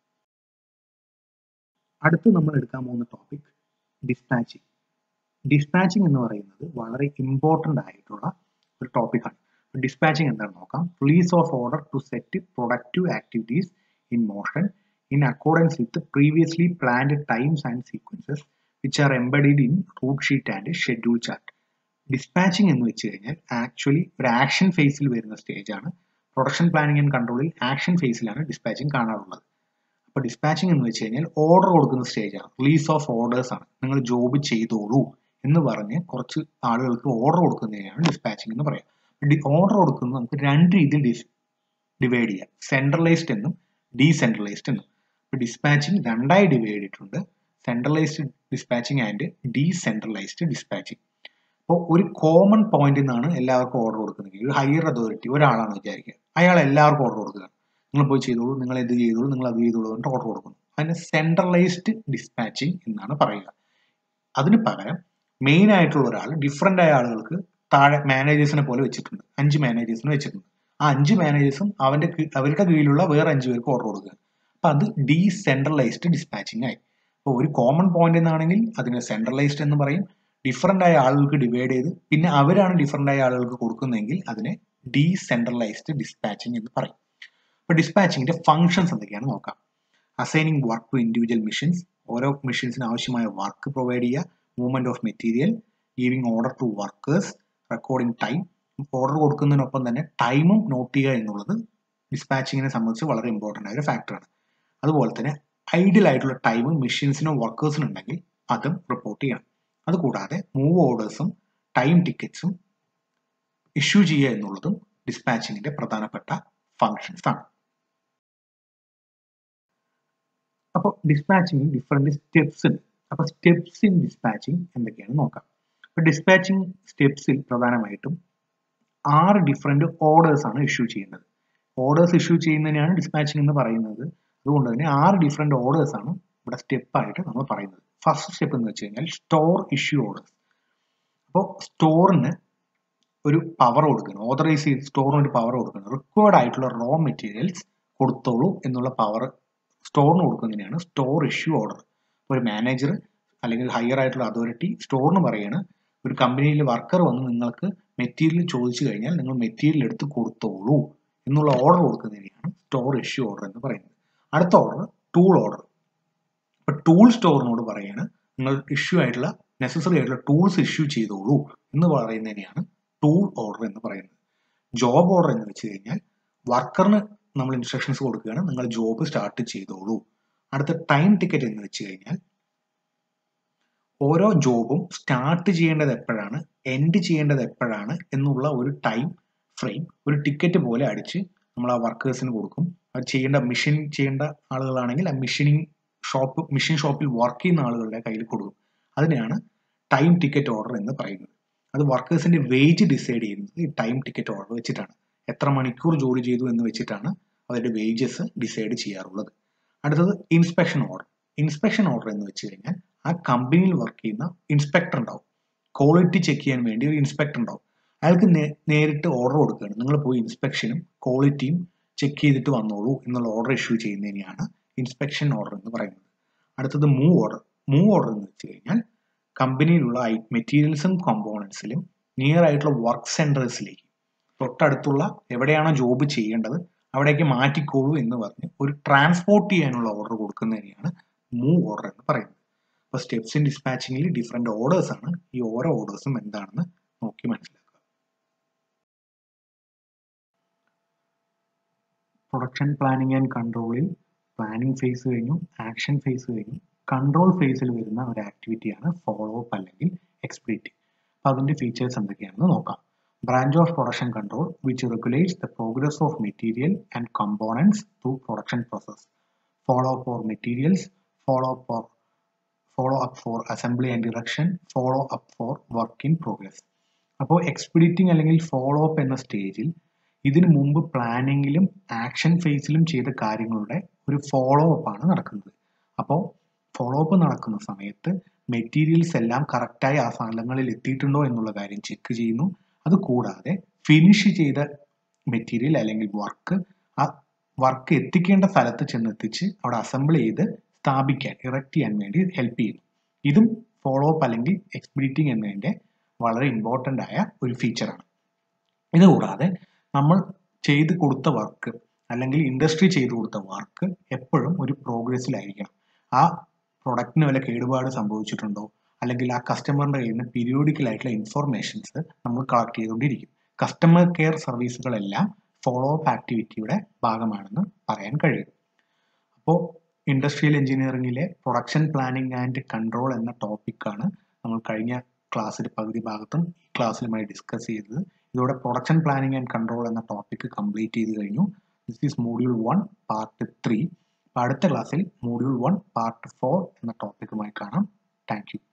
അടുത്ത് നമ്മൾ എടുക്കാൻ പോകുന്ന ടോപ്പിക് ഡിസ്പാച്ചിങ് ഡിസ്പാച്ചിങ് എന്ന് പറയുന്നത് വളരെ ഇമ്പോർട്ടൻ്റ് ആയിട്ടുള്ള ഒരു ടോപ്പിക്കാണ് ഡിസ്പാച്ചിങ് എന്താണെന്ന് നോക്കാം release of order to set productive activities in motion in accordance with the previously planned times and sequences which are embedded in root sheet and schedule chart. Dispatching എന്ന് വെച്ച് കഴിഞ്ഞാൽ ആക്ച്വലി ഒരു action ഫേസിൽ വരുന്ന stage ആണ് production planning and കൺട്രോളിൽ action ഫേസിലാണ് dispatching കാണാറുള്ളത് അപ്പോൾ ഡിസ്പാച്ചിങ് എന്ന് വെച്ച് കഴിഞ്ഞാൽ ഓർഡർ കൊടുക്കുന്ന സ്റ്റേജാണ് റിലീസ് ഓഫ് ഓർഡേഴ്സ് ആണ് നിങ്ങൾ ജോബ് ചെയ്തോളൂ എന്ന് പറഞ്ഞ് കുറച്ച് ആളുകൾക്ക് ഓർഡർ കൊടുക്കുന്നതിനാണ് ഡിസ്പാച്ചിങ് എന്ന് പറയാം ഓർഡർ കൊടുക്കുന്നത് നമുക്ക് രണ്ട് രീതിയിൽ ഡിവൈഡ് ചെയ്യാം സെൻട്രലൈസ്ഡ് എന്നും ഡീസെൻട്രലൈസ്ഡ് എന്നും ഇപ്പോൾ ഡിസ്പാച്ചിങ് രണ്ടായി ഡിവൈഡ് ചെയ്തിട്ടുണ്ട് centralised dispatching and decentralised dispatching അപ്പോൾ ഒരു കോമൺ പോയിന്റിൽ നിന്നാണ് എല്ലാവർക്കും ഓർഡർ കൊടുക്കുന്നത് ഒരു ഹയർ അതോറിറ്റി ഒരാളാണ് വിചാരിക്കുക അയാൾ എല്ലാവർക്കും ഓർഡർ കൊടുക്കുക നിങ്ങൾ പോയി ചെയ്തോളൂ നിങ്ങൾ ഇത് ചെയ്തോളൂ നിങ്ങൾ അത് ചെയ്തോളൂ എന്നിട്ട് ഓർഡർ കൊടുക്കുന്നു അതിന് സെൻട്രലൈസ്ഡ് ഡിസ്പാച്ചിങ് എന്നാണ് പറയുക അതിന് പകരം മെയിൻ ആയിട്ടുള്ള ഒരാൾ ഡിഫറെൻ്റ് ആയ ആളുകൾക്ക് താഴെ മാനേജേഴ്സിനെ പോലെ വെച്ചിട്ടുണ്ട് അഞ്ച് മാനേജേഴ്സിനെ വെച്ചിട്ടുണ്ട് ആ അഞ്ച് മാനേജേഴ്സും അവന്റെ അവരുടെ കീഴിലുള്ള വേറെ അഞ്ച് പേർക്ക് ഓർഡർ കൊടുക്കുക അപ്പൊ അത് ഡീസെൻട്രലൈസ്ഡ് ഡിസ്പാച്ചിങ് ആയി അപ്പോൾ ഒരു കോമൺ പോയിന്റ് എന്നാണെങ്കിൽ അതിനെ സെൻട്രലൈസ്ഡ് എന്ന് പറയും ഡിഫറെൻ്റ് ആയ ആളുകൾക്ക് ഡിവൈഡ് ചെയ്ത് പിന്നെ അവരാണ് ഡിഫറെൻ്റ് ആയ ആളുകൾക്ക് കൊടുക്കുന്നതെങ്കിൽ അതിനെ ഡീസെൻട്രലൈസ്ഡ് ഡിസ്പാച്ചിങ് എന്ന് പറയും അപ്പോൾ ഡിസ്പാച്ചിങ്ങിന്റെ ഫങ്ഷൻസ് എന്തൊക്കെയാണ് നോക്കാം assigning work to individual machines ഓരോ മിഷൻസിന് ആവശ്യമായ വർക്ക് പ്രൊവൈഡ് ചെയ്യുക movement of material giving order to workers recording time order കൊടുക്കുന്നതിനൊപ്പം തന്നെ ടൈമും നോട്ട് ചെയ്യുക എന്നുള്ളത് ഡിസ്പാച്ചിങ്ങിനെ സംബന്ധിച്ച് വളരെ ഇമ്പോർട്ടൻ്റ് ആയ ഒരു ഫാക്ടറാണ് അതുപോലെ തന്നെ ഐഡിയൽ ആയിട്ടുള്ള ടൈം മെഷീൻസിനോ വർക്കേഴ്സിനോ ഉണ്ടെങ്കിൽ അതും റിപ്പോർട്ട് ചെയ്യണം അതുകൂടാതെ മൂവ് ഓർഡേഴ്സും ടൈം ടിക്കറ്റ്സും ഇഷ്യൂ ചെയ്യുക എന്നുള്ളതും ഡിസ്പാച്ചിങ്ങിന്റെ പ്രധാനപ്പെട്ട ഫങ്ഷൻസ് ആണ് അപ്പോൾ ഡിസ്പാച്ചിങ് ഡിഫറെന്റ് സ്റ്റെപ്സ് ഉണ്ട് അപ്പൊ സ്റ്റെപ്സ് ഇൻ ഡിസ്പാച്ചിങ് എന്തൊക്കെയാണ് നോക്കാം അപ്പൊ ഡിസ്പാച്ചിങ് സ്റ്റെപ്സിൽ പ്രധാനമായിട്ടും ആറ് ഡിഫറെന്റ് ഓർഡേഴ്സ് ആണ് ഇഷ്യൂ ചെയ്യുന്നത് ഓർഡേഴ്സ് ഇഷ്യൂ ചെയ്യുന്നതിനാണ് ഡിസ്പാച്ചിങ് എന്ന് പറയുന്നത് അതുകൊണ്ട് തന്നെ ആറ് ഡിഫറെന്റ് ഓർഡേഴ്സ് ആണ് ഇവിടെ സ്റ്റെപ്പ് ആയിട്ട് നമ്മൾ പറയുന്നത് ഫസ്റ്റ് സ്റ്റെപ്പ് എന്ന് വെച്ച് കഴിഞ്ഞാൽ സ്റ്റോർ ഇഷ്യൂ ഓർഡേഴ്സ് അപ്പോൾ സ്റ്റോറിന് ഒരു പവർ കൊടുക്കണം ഓതറൈസ് ചെയ്ത് സ്റ്റോറിന് ഒരു പവർ കൊടുക്കണം റിക്വയർഡ് ആയിട്ടുള്ള റോ മെറ്റീരിയൽസ് കൊടുത്തോളൂ എന്നുള്ള പവർ സ്റ്റോറിന് കൊടുക്കുന്നതിനാണ് സ്റ്റോർ ഇഷ്യൂ ഓർഡർ ഒരു മാനേജർ അല്ലെങ്കിൽ ഹയർ ആയിട്ടുള്ള അതോറിറ്റി സ്റ്റോറിന് പറയാണ് ഒരു കമ്പനിയിൽ വർക്കർ വന്ന് നിങ്ങൾക്ക് മെറ്റീരിയൽ ചോദിച്ചു കഴിഞ്ഞാൽ നിങ്ങൾ മെറ്റീരിയൽ എടുത്ത് കൊടുത്തോളൂ എന്നുള്ള ഓർഡർ കൊടുക്കുന്നതിനെയാണ് സ്റ്റോർ ഇഷ്യൂ ഓർഡർ എന്ന് പറയുന്നത് അടുത്ത ഓർഡർ ടൂൾ ഓർഡർ ഇപ്പൊ ടൂൾ സ്റ്റോറിനോട് പറയാണ് നിങ്ങൾ ഇഷ്യൂ ആയിട്ടുള്ള നെസസറി ആയിട്ടുള്ള ടൂൾസ് ഇഷ്യൂ ചെയ്തോളൂ എന്ന് പറയുന്നതിനെയാണ് ടൂൾ ഓർഡർ എന്ന് പറയുന്നത് ജോബ് ഓർഡർ എന്ന് വെച്ച് കഴിഞ്ഞാൽ വർക്കറിന് നമ്മൾ ഇൻസ്ട്രക്ഷൻസ് കൊടുക്കുകയാണ് നിങ്ങൾ ജോബ് സ്റ്റാർട്ട് ചെയ്തോളൂ അടുത്ത ടൈം ടിക്കറ്റ് എന്ന് വെച്ച് കഴിഞ്ഞാൽ ഓരോ ജോബും സ്റ്റാർട്ട് ചെയ്യേണ്ടത് എപ്പോഴാണ് എൻഡ് ചെയ്യേണ്ടത് എപ്പോഴാണ് എന്നുള്ള ഒരു ടൈം ഫ്രെയിം ഒരു ടിക്കറ്റ് പോലെ അടിച്ച് നമ്മൾ ആ വർക്കേഴ്സിന് കൊടുക്കും അത് ചെയ്യേണ്ട മെഷീൻ ചെയ്യേണ്ട ആളുകളാണെങ്കിൽ ആ മെഷീനിങ് ഷോപ്പ് മെഷീൻ ഷോപ്പിൽ വർക്ക് ചെയ്യുന്ന ആളുകളുടെ കയ്യിൽ കൊടുക്കും അതിനെയാണ് ടൈം ടിക്കറ്റ് ഓർഡർ എന്ന് പറയുന്നത് അത് വർക്കേഴ്സിന്റെ വേജ് ഡിസൈഡ് ചെയ്യുന്നത് ഈ ടൈം ടിക്കറ്റ് ഓർഡർ വെച്ചിട്ടാണ് എത്ര മണിക്കൂർ ജോലി ചെയ്തു എന്ന് വെച്ചിട്ടാണ് അവരുടെ വേജസ് ഡിസൈഡ് ചെയ്യാറുള്ളത് അടുത്തത് ഇൻസ്പെക്ഷൻ ഓർഡർ ഇൻസ്പെക്ഷൻ ഓർഡർ എന്ന് വെച്ച് കഴിഞ്ഞാൽ ആ കമ്പനിയിൽ വർക്ക് ചെയ്യുന്ന ഇൻസ്പെക്ടർ ഉണ്ടാവും ക്വാളിറ്റി ചെക്ക് ചെയ്യാൻ വേണ്ടി ഒരു ഇൻസ്പെക്ടർ ഉണ്ടാവും അയാൾക്ക് നേരിട്ട് ഓർഡർ കൊടുക്കുകയാണ് നിങ്ങൾ പോയി ഇൻസ്പെക്ഷനും ക്വാളിറ്റിയും ചെക്ക് ചെയ്തിട്ട് വന്നോളൂ എന്നുള്ള ഓർഡർ ഇഷ്യൂ ചെയ്യുന്നതിനെയാണ് ഇൻസ്പെക്ഷൻ ഓർഡർ എന്ന് പറയുന്നത് അടുത്തത് മൂവ് ഓർഡർ മൂവ് ഓർഡർ എന്ന് വെച്ച് കഴിഞ്ഞാൽ കമ്പനിയിലുള്ള മെറ്റീരിയൽസും കോമ്പോണൻസിലും നിയർ ആയിട്ടുള്ള വർക്ക് സെന്റേഴ്സിലേക്ക് തൊട്ടടുത്തുള്ള എവിടെയാണോ ജോബ് ചെയ്യേണ്ടത് അവിടേക്ക് മാറ്റിക്കോളൂ എന്ന് പറഞ്ഞ് ഒരു ട്രാൻസ്പോർട്ട് ചെയ്യാനുള്ള ഓർഡർ കൊടുക്കുന്നതിനെയാണ് മൂവ് ഓർഡർ എന്ന് പറയുന്നത് അപ്പോൾ സ്റ്റെപ്സ് ഇൻ ഡിസ്പാച്ചിങ്ങിൽ ഡിഫറെന്റ് ഓർഡേഴ്സ് ആണ് ഈ ഓരോ ഓർഡേഴ്സും എന്താണെന്ന് നോക്കി മനസ്സിലാക്കുക പ്രൊഡക്ഷൻ പ്ലാനിങ് ആൻഡ് കൺട്രോളിൽ പ്ലാനിങ് ഫേസ് കഴിഞ്ഞു ആക്ഷൻ ഫേസ് കഴിഞ്ഞു കൺട്രോൾ ഫേസിൽ വരുന്ന ഒരു ആക്ടിവിറ്റിയാണ് ഫോളോ അപ്പ് അല്ലെങ്കിൽ എക്സ്പീരിറ്റി അപ്പോൾ അതിൻ്റെ ഫീച്ചേഴ്സ് എന്തൊക്കെയാണെന്ന് നോക്കാം branch of production control which regulates the progress of material and components through production process follow up for materials follow up for follow up for assembly and direction follow up for work in progress അപ്പോൾ expediting അല്ലെങ്കിൽ follow up എന്ന സ്റ്റേജിൽ ഇതിനു മുമ്പ് പ്ലാനിങ്ങിലും action ഫേസിലും ചെയ്ത കാര്യങ്ങളുടെ ഒരു ഫോളോ അപ്പ് ആണ് നടക്കുന്നത് അപ്പോൾ ഫോളോ അപ്പ് നടക്കുന്ന സമയത്ത് മെറ്റീരിയൽസ് എല്ലാം കറക്റ്റായി ആ സ്ഥലങ്ങളിൽ എത്തിയിട്ടുണ്ടോ എന്നുള്ള കാര്യം ചെക്ക് ചെയ്യുന്നു അത് കൂടാതെ ഫിനിഷ് ചെയ്ത മെറ്റീരിയൽ അല്ലെങ്കിൽ വർക്ക് ആ വർക്ക് എത്തിക്കേണ്ട സ്ഥലത്ത് ചെന്നെത്തിച്ച് അവിടെ അസംബിൾ ചെയ്ത് സ്ഥാപിക്കാൻ ഇറക്റ്റ് ചെയ്യാൻ വേണ്ടി ഹെൽപ്പ് ചെയ്യുന്നു ഇതും ഫോളോ അപ്പ് അല്ലെങ്കിൽ എക്സ്പീഡിറ്റിംഗ് എന്നതിൻ്റെ വളരെ ഇമ്പോർട്ടൻ്റ് ആയ ഒരു ഫീച്ചറാണ് ഇത് കൂടാതെ നമ്മൾ ചെയ്ത് കൊടുത്ത വർക്ക് അല്ലെങ്കിൽ ഇൻഡസ്ട്രി ചെയ്തു കൊടുത്ത വർക്ക് എപ്പോഴും ഒരു പ്രോഗ്രസ്സിലായിരിക്കണം ആ പ്രൊഡക്റ്റിന് വല്ല കേടുപാട് സംഭവിച്ചിട്ടുണ്ടോ അല്ലെങ്കിൽ ആ കസ്റ്റമറിന്റെ കയ്യിൽ നിന്ന് പീരിയോഡിക്കൽ ആയിട്ടുള്ള ഇൻഫോർമേഷൻസ് നമ്മൾ കളക്ട് ചെയ്തുകൊണ്ടിരിക്കും കസ്റ്റമർ കെയർ സർവീസുകളെല്ലാം ഫോളോ അപ്പ് ആക്ടിവിറ്റിയുടെ ഭാഗമാണെന്ന് പറയാൻ കഴിയും അപ്പോൾ ഇൻഡസ്ട്രിയൽ എഞ്ചിനീയറിംഗിലെ പ്രൊഡക്ഷൻ പ്ലാനിംഗ് ആൻഡ് കൺട്രോൾ എന്ന ടോപ്പിക്കാണ് നമ്മൾ കഴിഞ്ഞ ക്ലാസ്സിൽ പകുതി ഭാഗത്തും ഈ ക്ലാസ്സിലുമായി ഡിസ്കസ് ചെയ്തത് ഇതോടെ പ്രൊഡക്ഷൻ പ്ലാനിംഗ് ആൻഡ് കൺട്രോൾ എന്ന ടോപ്പിക്ക് കംപ്ലീറ്റ് ചെയ്ത് കഴിഞ്ഞു this is module one part three അടുത്ത ക്ലാസ്സിൽ മോഡ്യൂൾ വൺ പാർട്ട് ഫോർ എന്ന ടോപ്പിക്കുമായി കാണാം താങ്ക് യു